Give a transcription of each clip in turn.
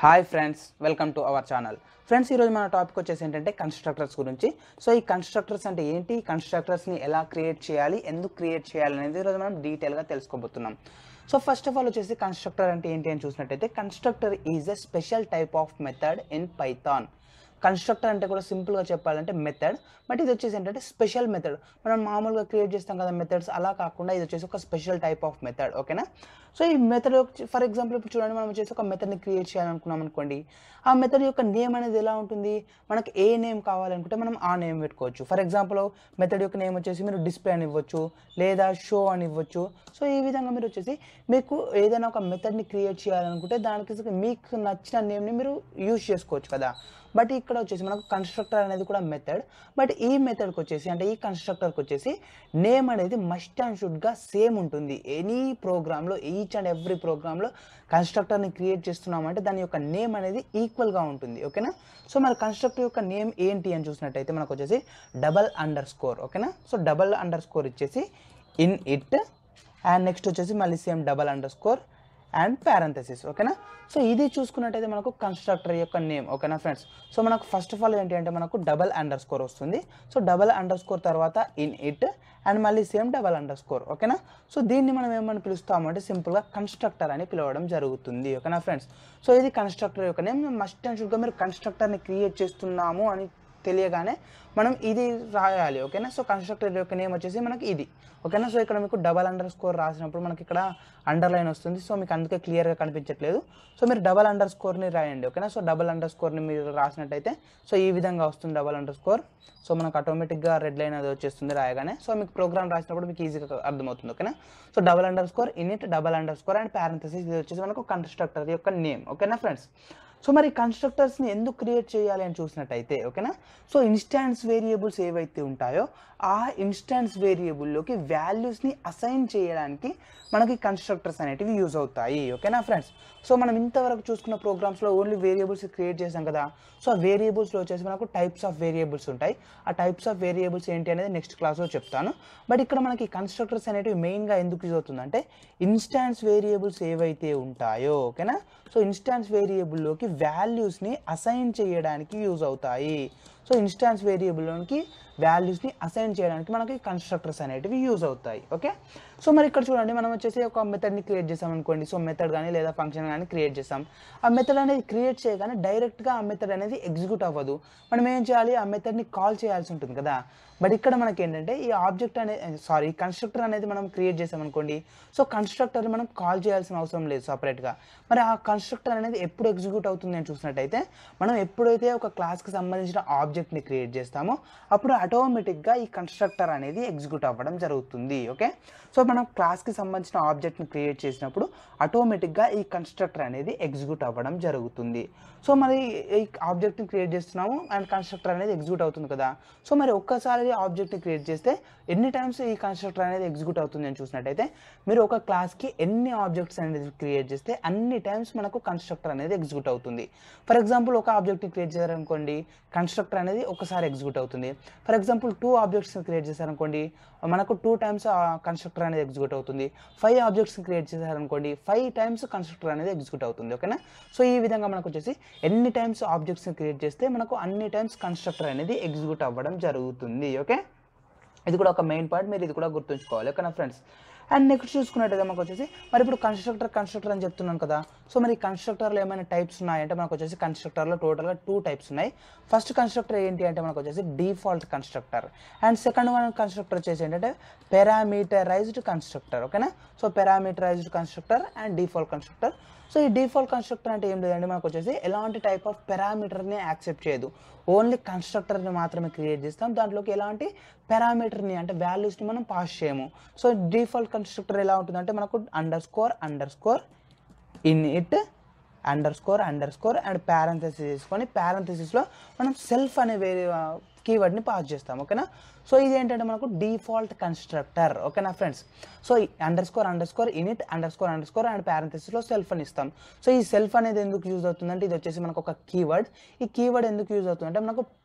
hi friends welcome to our channel friends ఈరోజు మన topic వచ్చేసి ఏంటంటే కన్స్ట్రక్టర్స్ గురించి సో ఈ కన్స్ట్రక్టర్స్ అంటే ఏంటి కన్స్ట్రక్టర్స్ని ఎలా క్రియేట్ చేయాలి ఎందుకు క్రియేట్ చేయాలి అనేది ఈరోజు మనం డీటెయిల్గా తెలుసుకోబోతున్నాం సో ఫస్ట్ ఆఫ్ ఆల్ వచ్చేసి కన్స్ట్రక్టర్ అంటే ఏంటి అని చూసినట్టయితే constructor is a special type of method in Python కన్స్ట్రక్టర్ అంటే కూడా సింపుల్గా చెప్పాలంటే మెథడ్ బట్ ఇది వచ్చేసి ఏంటంటే స్పెషల్ మెథడ్ మనం మామూలుగా క్రియేట్ చేస్తాం కదా మెథడ్స్ అలా కాకుండా ఇది వచ్చేసి ఒక స్పెషల్ టైప్ ఆఫ్ మెథడ్ ఓకేనా సో ఈ మెథడ్ ఫర్ ఎగ్జాంపుల్ ఇప్పుడు చూడండి మనం వచ్చేసి ఒక మెథడ్ని క్రియేట్ చేయాలనుకున్నాం అనుకోండి ఆ మెథడ్ యొక్క నేమ్ అనేది ఎలా ఉంటుంది మనకి ఏ నేమ్ కావాలనుకుంటే మనం ఆ నేమ్ పెట్టుకోవచ్చు ఫర్ ఎగ్జాంపుల్ మెథడ్ యొక్క నేమ్ వచ్చేసి మీరు డిస్ప్లే అని ఇవ్వచ్చు లేదా షో అని ఇవ్వచ్చు సో ఈ విధంగా మీరు వచ్చేసి మీకు ఏదైనా ఒక మెథడ్ని క్రియేట్ చేయాలనుకుంటే దానికి మీకు నచ్చిన నేమ్ని మీరు యూజ్ చేసుకోవచ్చు కదా బట్ ఇక్కడ వచ్చేసి మనకు కన్స్ట్రక్టర్ అనేది కూడా మెథడ్ బట్ ఈ మెథడ్కి వచ్చేసి అంటే ఈ కన్స్ట్రక్టర్కి వచ్చేసి నేమ్ అనేది మస్ట్ అండ్ షుడ్గా సేమ్ ఉంటుంది ఎనీ ప్రోగ్రామ్లో ఈచ్ అండ్ ఎవ్రీ ప్రోగ్రామ్లో కన్స్ట్రక్టర్ని క్రియేట్ చేస్తున్నామంటే దాని యొక్క నేమ్ అనేది ఈక్వల్గా ఉంటుంది ఓకేనా సో మరి కన్స్ట్రక్టర్ యొక్క నేమ్ ఏంటి అని చూసినట్టయితే మనకు వచ్చేసి డబల్ అండర్ స్కోర్ ఓకేనా సో డబల్ అండర్ స్కోర్ ఇచ్చేసి ఇన్ ఇట్ అండ్ నెక్స్ట్ వచ్చేసి మళ్ళీ same double underscore and parenthesis ఓకేనా సో ఇది చూసుకున్నట్టయితే మనకు కన్స్ట్రక్టర్ యొక్క నేమ్ ఓకేనా ఫ్రెండ్స్ సో మనకు ఫస్ట్ ఆఫ్ ఆల్ ఏంటి అంటే మనకు డబల్ అండర్ స్కోర్ వస్తుంది సో డబల్ అండర్ స్కోర్ తర్వాత ఇన్ ఇట్ అండ్ మళ్ళీ సేమ్ డబల్ అండర్ స్కోర్ ఓకేనా సో దీన్ని మనం ఏమని పిలుస్తాము అంటే సింపుల్గా కన్స్ట్రక్టర్ అని పిలవడం జరుగుతుంది ఓకేనా ఫ్రెండ్స్ సో ఇది కన్స్ట్రక్టర్ యొక్క నేమ్ మస్ట్ అండ్ షుడ్గా మీరు కన్స్ట్రక్టర్ని క్రియేట్ చేస్తున్నాము అని తెలియగానే మనం ఇది రాయాలి ఓకేనా సో కన్స్ట్రక్టర్ యొక్క నేమ్ వచ్చేసి మనకి ఇది ఓకేనా సో ఇక్కడ మీకు డబల్ అండర్ స్కోర్ రాసినప్పుడు మనకి ఇక్కడ అండర్ లైన్ వస్తుంది సో మీకు అందుకే క్లియర్గా కనిపించట్లేదు సో మీరు డబల్ అండర్ స్కోర్ని రాయండి ఓకేనా సో డబల్ అండర్ స్కోర్ని మీరు రాసినట్టయితే సో ఈ విధంగా వస్తుంది డబల్ అండర్ స్కోర్ సో మనకు ఆటోమేటిక్గా రెడ్ లైన్ అది వచ్చేస్తుంది రాయగానే సో మీకు ప్రోగ్రామ్ రాసినప్పుడు మీకు ఈజీగా అర్థమవుతుంది ఓకేనా so double underscore init double underscore and parenthesis ఇది వచ్చేసి మనకు కన్స్ట్రక్టర్ యొక్క నేమ్ ఓకేనా ఫ్రెండ్స్ సో మరి కన్స్ట్రక్టర్స్ని ఎందుకు క్రియేట్ చేయాలి అని చూసినట్టయితే ఓకేనా సో ఇన్స్టాన్స్ వేరియబుల్స్ ఏవైతే ఉంటాయో ఆ ఇన్స్టాన్స్ వేరియబుల్లోకి వాల్యూస్ని అసైన్ చేయడానికి మనకి కన్స్ట్రక్టర్స్ అనేటివి యూజ్ అవుతాయి ఓకేనా ఫ్రెండ్స్ సో మనం ఇంతవరకు చూసుకున్న ప్రోగ్రామ్స్లో ఓన్లీ వేరియబుల్స్ క్రియేట్ చేసాం కదా సో ఆ వేరియబుల్స్లో వచ్చేసి మనకు టైప్స్ ఆఫ్ వేరియబుల్స్ ఉంటాయి ఆ టైప్స్ ఆఫ్ వేరియబుల్స్ ఏంటి అనేది నెక్స్ట్ క్లాస్లో చెప్తాను బట్ ఇక్కడ మనకి కన్స్ట్రక్టర్స్ అనేటివి మెయిన్గా ఎందుకు యూజ్ అవుతుందంటే ఇన్స్టాన్స్ వేరియబుల్స్ ఏవైతే ఉంటాయో ఓకేనా సో ఇన్స్టాన్స్ వేరియబుల్లోకి వాల్యూస్ని అసైన్ చేయడానికి యూజ్ అవుతాయి సో ఇన్స్టాన్స్ వేరియబుల్లోకి వాల్యూస్ని అసైన్ చేయడానికి మనకి కన్స్ట్రక్టర్స్ అనేటివి యూజ్ అవుతాయి ఓకే సో మరి ఇక్కడ చూడండి మనం వచ్చేసి ఒక మెథడ్ని క్రియేట్ చేసాం అనుకోండి సో మెథడ్ కానీ లేదా ఫంక్షన్ కానీ క్రియేట్ చేసాం ఆ మెథడ్ అనేది క్రియేట్ చేయగానే డైరెక్ట్గా ఆ మెథడ్ అనేది ఎగ్జిక్యూట్ అవ్వదు మనం ఏం చేయాలి ఆ మెథడ్ని కాల్ చేయాల్సి ఉంటుంది కదా బట్ ఇక్కడ మనకి ఏంటంటే ఈ ఆబ్జెక్ట్ అనేది సారీ కన్స్ట్రక్టర్ అనేది మనం క్రియేట్ చేసాం అనుకోండి సో కన్స్ట్రక్టర్ మనం కాల్ చేయాల్సిన అవసరం లేదు సపరేట్గా మరి ఆ కన్స్ట్రక్టర్ అనేది ఎప్పుడు ఎగ్జిక్యూట్ అవుతుంది అని చూసినట్టయితే మనం ఎప్పుడైతే ఒక క్లాస్కి సంబంధించిన ఆబ్జెక్ట్ని క్రియేట్ చేస్తామో అప్పుడు ఆటోమేటిక్గా ఈ కన్స్ట్రక్టర్ అనేది ఎగ్జిక్యూట్ అవ్వడం జరుగుతుంది ఓకే సో మనం క్లాస్కి సంబంధించిన ఆబ్జెక్ట్ని క్రియేట్ చేసినప్పుడు ఆటోమేటిక్గా ఈ కన్స్ట్రక్టర్ అనేది ఎగ్జిక్యూట్ అవ్వడం జరుగుతుంది సో మరి ఈ ఆబ్జెక్ట్ని క్రియేట్ చేస్తున్నాము అండ్ కన్స్ట్రక్టర్ అనేది ఎగ్జిక్యూట్ అవుతుంది కదా సో మరి ఒక్కసారి ఆబ్జెక్ట్ని క్రియేట్ చేస్తే ఎన్ని టైమ్స్ ఈ కన్స్ట్రక్టర్ అనేది ఎగ్జిక్యూట్ అవుతుంది అని చూసినట్టయితే మీరు ఒక క్లాస్కి ఎన్ని ఆబ్జెక్ట్స్ అనేది క్రియేట్ చేస్తే అన్ని టైమ్స్ మనకు కన్స్ట్రక్టర్ అనేది ఎగ్జిక్యూట్ అవుతుంది ఫర్ ఎగ్జాంపుల్ ఒక ఆబ్జెక్ట్ని క్రియేట్ చేశారనుకోండి కన్స్ట్రక్టర్ అనేది ఒకసారి ఎగ్జిక్యూట్ అవుతుంది for example two objects create చేశారనుకోండి మనకు టూ టైమ్స్ కన్స్ట్రక్టర్ అనేది ఎగ్జిక్యూట్ అవుతుంది ఫైవ్ ఆబ్జెక్ట్స్ క్రియేట్ చేశారనుకోండి ఫైవ్ టైమ్స్ కన్స్ట్రక్టర్ అనేది ఎగ్జిక్యూట్ అవుతుంది ఓకేనా సో ఈ విధంగా మనకు వచ్చేసి ఎన్ని టైమ్స్ ఆబ్జెక్ట్స్ క్రియేట్ చేస్తే మనకు అన్ని టైమ్స్ కన్స్ట్రక్టర్ అనేది ఎగ్జిక్యూట్ అవ్వడం జరుగుతుంది ఓకే ఇది కూడా ఒక మెయిన్ పాయింట్ మీరు ఇది కూడా గుర్తుంచుకోవాలి ఓకేనా ఫ్రెండ్స్ అండ్ నెక్స్ట్ చూసుకున్నట్టయితే మనకు వచ్చేసి మరి ఇప్పుడు కన్స్ట్రక్టర్ కన్స్ట్రక్టర్ అని చెప్తున్నాను కదా సో మరి కన్స్ట్రక్టర్లో ఏమైనా టైప్స్ ఉన్నాయంటే మనకు వచ్చేసి కన్స్ట్రక్టర్లో టోటల్గా టూ టైప్స్ ఉన్నాయి ఫస్ట్ కన్స్ట్రక్టర్ ఏంటి అంటే మనకు వచ్చేసి default constructor and second one constructor వచ్చేసి ఏంటంటే పారామీటరైజ్డ్ కన్స్ట్రక్టర్ ఓకేనా so parameterized constructor and default constructor so ఈ డిఫాల్ట్ కన్స్ట్రక్టర్ అంటే ఏం లేదండి మనకు వచ్చేసి ఎలాంటి టైప్ ఆఫ్ పారామీటర్ని యాక్సెప్ట్ చేయదు ఓన్లీ కన్స్ట్రక్టర్ని మాత్రమే క్రియేట్ చేస్తాం దాంట్లోకి ఎలాంటి పారామీటర్ని అంటే వాల్యూస్ని మనం పాస్ చేయము సో డిఫాల్ట్ కన్స్ట్రక్టర్ ఎలా ఉంటుందంటే మనకు underscore underscore init underscore underscore and parenthesis తీసుకొని పారంథసిస్లో మనం సెల్ఫ్ అనే వేరే కీవర్డ్ని పాస్ చేస్తాం ఓకేనా సో ఇది ఏంటంటే మనకు డిఫాల్ట్ కన్స్ట్రక్టర్ ఓకేనా friends so underscore underscore init underscore underscore and పారంథసిస్లో సెల్ఫ్ అని ఇస్తాం సో ఈ సెల్ఫ్ అనేది ఎందుకు యూజ్ అవుతుందంటే ఇది వచ్చేసి మనకు ఒక కీవర్డ్ ఈ కీవర్డ్ ఎందుకు యూజ్ అవుతుందంటే మనకు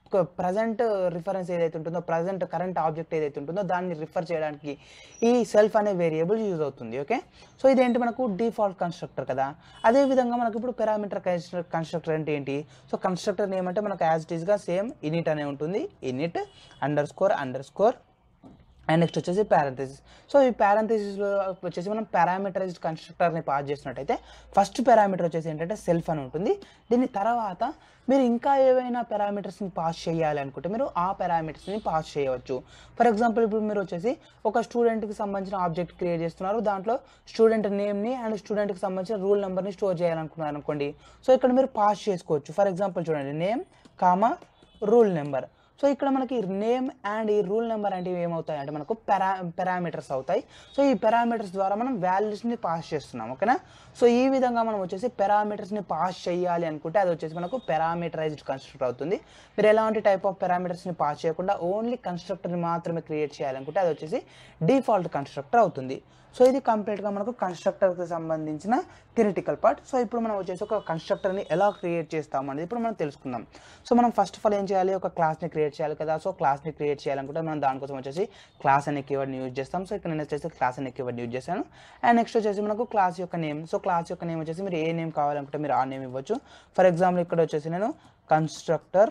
ప్రజెంట్ రిఫరెన్స్ ఏదైతే ఉంటుందో ప్రజెంట్ కరెంట్ ఆబ్జెక్ట్ ఏదైతే ఉంటుందో దాన్ని రిఫర్ చేయడానికి ఈ సెల్ఫ్ అనే వేరియబుల్ యూజ్ అవుతుంది ఓకే సో ఇదేంటి మనకు డిఫాల్ట్ కన్స్ట్రక్టర్ కదా అదే విధంగా మనకు ఇప్పుడు పారామీటర్ కన్స్ట్రక్టర్ అంటే ఏంటి సో కన్స్ట్రక్టర్ ఏమంటే మనకు యాజ్ ఇట్ ఈస్గా సేమ్ ఇనిట్ అనే ఉంటుంది init underscore underscore and next వచ్చేసి పారాంథసిస్ సో ఈ పారాంథసిస్లో వచ్చేసి మనం పారామీటరైజ్డ్ కన్స్ట్రక్టర్ని పాస్ చేసినట్టయితే ఫస్ట్ పారామీటర్ వచ్చేసి ఏంటంటే సెల్ఫ్ అని ఉంటుంది దీని తర్వాత మీరు ఇంకా ఏవైనా పారామీటర్స్ని పాస్ చేయాలి అనుకుంటే మీరు ఆ పారామీటర్స్ని పాస్ చేయవచ్చు ఫర్ ఎగ్జాంపుల్ ఇప్పుడు మీరు వచ్చేసి ఒక స్టూడెంట్కి సంబంధించిన ఆబ్జెక్ట్ క్రియేట్ చేస్తున్నారు దాంట్లో స్టూడెంట్ నేమ్ని అండ్ స్టూడెంట్కి సంబంధించిన రూల్ నెంబర్ని స్టోర్ చేయాలనుకున్నారు అనుకోండి సో ఇక్కడ మీరు పాస్ చేసుకోవచ్చు ఫర్ ఎగ్జాంపుల్ చూడండి name comma roll number so ఇక్కడ మనకి నేమ్ అండ్ ఈ రూల్ నెంబర్ అంటే ఏమవుతాయి అంటే మనకు పెరా పారామీటర్స్ అవుతాయి సో ఈ పారామీటర్స్ ద్వారా మనం వాల్యూస్ని పాస్ చేస్తున్నాం ఓకేనా సో ఈ విధంగా మనం వచ్చేసి పారామీటర్స్ని పాస్ చేయాలి అనుకుంటే అది వచ్చేసి మనకు పారామీటరైజ్డ్ కన్స్ట్రక్టర్ అవుతుంది మీరు ఎలాంటి టైప్ ఆఫ్ పారామీటర్స్ని పాస్ చేయకుండా ఓన్లీ కన్స్ట్రక్టర్ని మాత్రమే క్రియేట్ చేయాలనుకుంటే అది వచ్చేసి డిఫాల్ట్ కన్స్ట్రక్టర్ అవుతుంది సో ఇది కంప్లీట్గా మనకు కన్స్ట్రక్టర్కి సంబంధించిన థియరిటికల్ పార్ట్ సో ఇప్పుడు మనం వచ్చేసి ఒక కన్స్ట్రక్టర్ని ఎలా క్రియేట్ చేస్తాం అనేది ఇప్పుడు మనం తెలుసుకుందాం సో మనం ఫస్ట్ ఆఫ్ ఆల్ ఏం చేయాలి ఒక క్లాస్ని క్రియేట్ చేయాలి కదా సో క్లాస్ని క్రియేట్ చేయాలనుకుంటే మనం దానికోసం వచ్చేసి క్లాస్ అనే కీవర్డ్ని యూజ్ చేస్తాం సో ఇక్కడ నేను వచ్చేసి క్లాస్ అనే కీవర్డ్ యూజ్ చేశాను అండ్ నెక్స్ట్ వచ్చేసి మనకు క్లాస్ యొక్క నేమ్ సో క్లాస్ యొక్క నేమ్ వచ్చేసి మీరు ఏ నేమ్ కావాలనుకుంటే మీరు ఆ నేమ్ ఇవ్వచ్చు ఫర్ ఎగ్జాంపుల్ ఇక్కడ వచ్చేసి నేను కన్స్ట్రక్టర్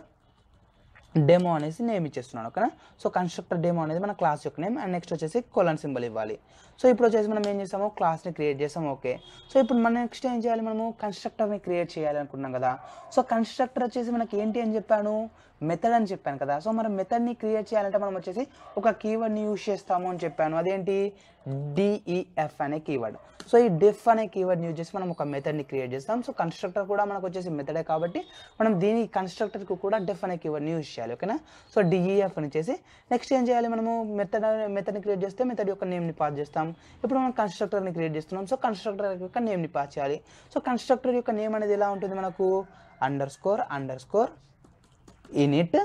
డెమో అనేసి నేమ్ ఇచ్చేస్తున్నాను ఓకేనా సో కన్స్ట్రక్టర్ డెమో అనేది మన క్లాస్ యొక్క నేమ్ అండ్ నెక్స్ట్ వచ్చేసి కొలన్ సింబల్ ఇవ్వాలి సో ఇప్పుడు వచ్చేసి మనం ఏం చేసాము క్లాస్ని క్రియేట్ చేసాము ఓకే సో ఇప్పుడు మనం నెక్స్ట్ ఏం చేయాలి మనము కన్స్ట్రక్టర్ని క్రియేట్ చేయాలి అనుకున్నాం కదా సో కన్స్ట్రక్టర్ వచ్చేసి మనకి ఏంటి అని చెప్పాను మెథడ్ అని చెప్పాను కదా సో మనం మెథడ్ని క్రియేట్ చేయాలంటే మనం వచ్చేసి ఒక కీవర్డ్ని యూజ్ చేస్తాము అని చెప్పాను అదేంటి డిఈఎఫ్ అనే కీవర్డ్ సో ఈ డిఫ్ అనే కీవర్డ్ని యూజ్ చేసి మనం ఒక మెథడ్ని క్రియేట్ చేస్తాం సో కన్స్ట్రక్టర్ కూడా మనకు వచ్చేసి మెథడే కాబట్టి మనం దీని కన్స్ట్రక్టర్కి కూడా డిఫ్ అనే కీవర్డ్ని యూజ్ చేయాలి ఓకేనా సో డిఈఎఫ్ అని చేసి నెక్స్ట్ ఏం చేయాలి మనము మెథడ్ మెథడ్ని క్రియేట్ చేస్తే మెథడ్ యొక్క నేమ్ని పాస్ చేస్తాం ఇప్పుడు మనం కన్స్ట్రక్టర్ని క్రియేట్ చేస్తున్నాం సో కన్స్ట్రక్టర్ యొక్క నేమ్ని పాస్ చేయాలి సో కన్స్ట్రక్టర్ యొక్క నేమ్ అనేది ఎలా ఉంటుంది మనకు underscore underscore init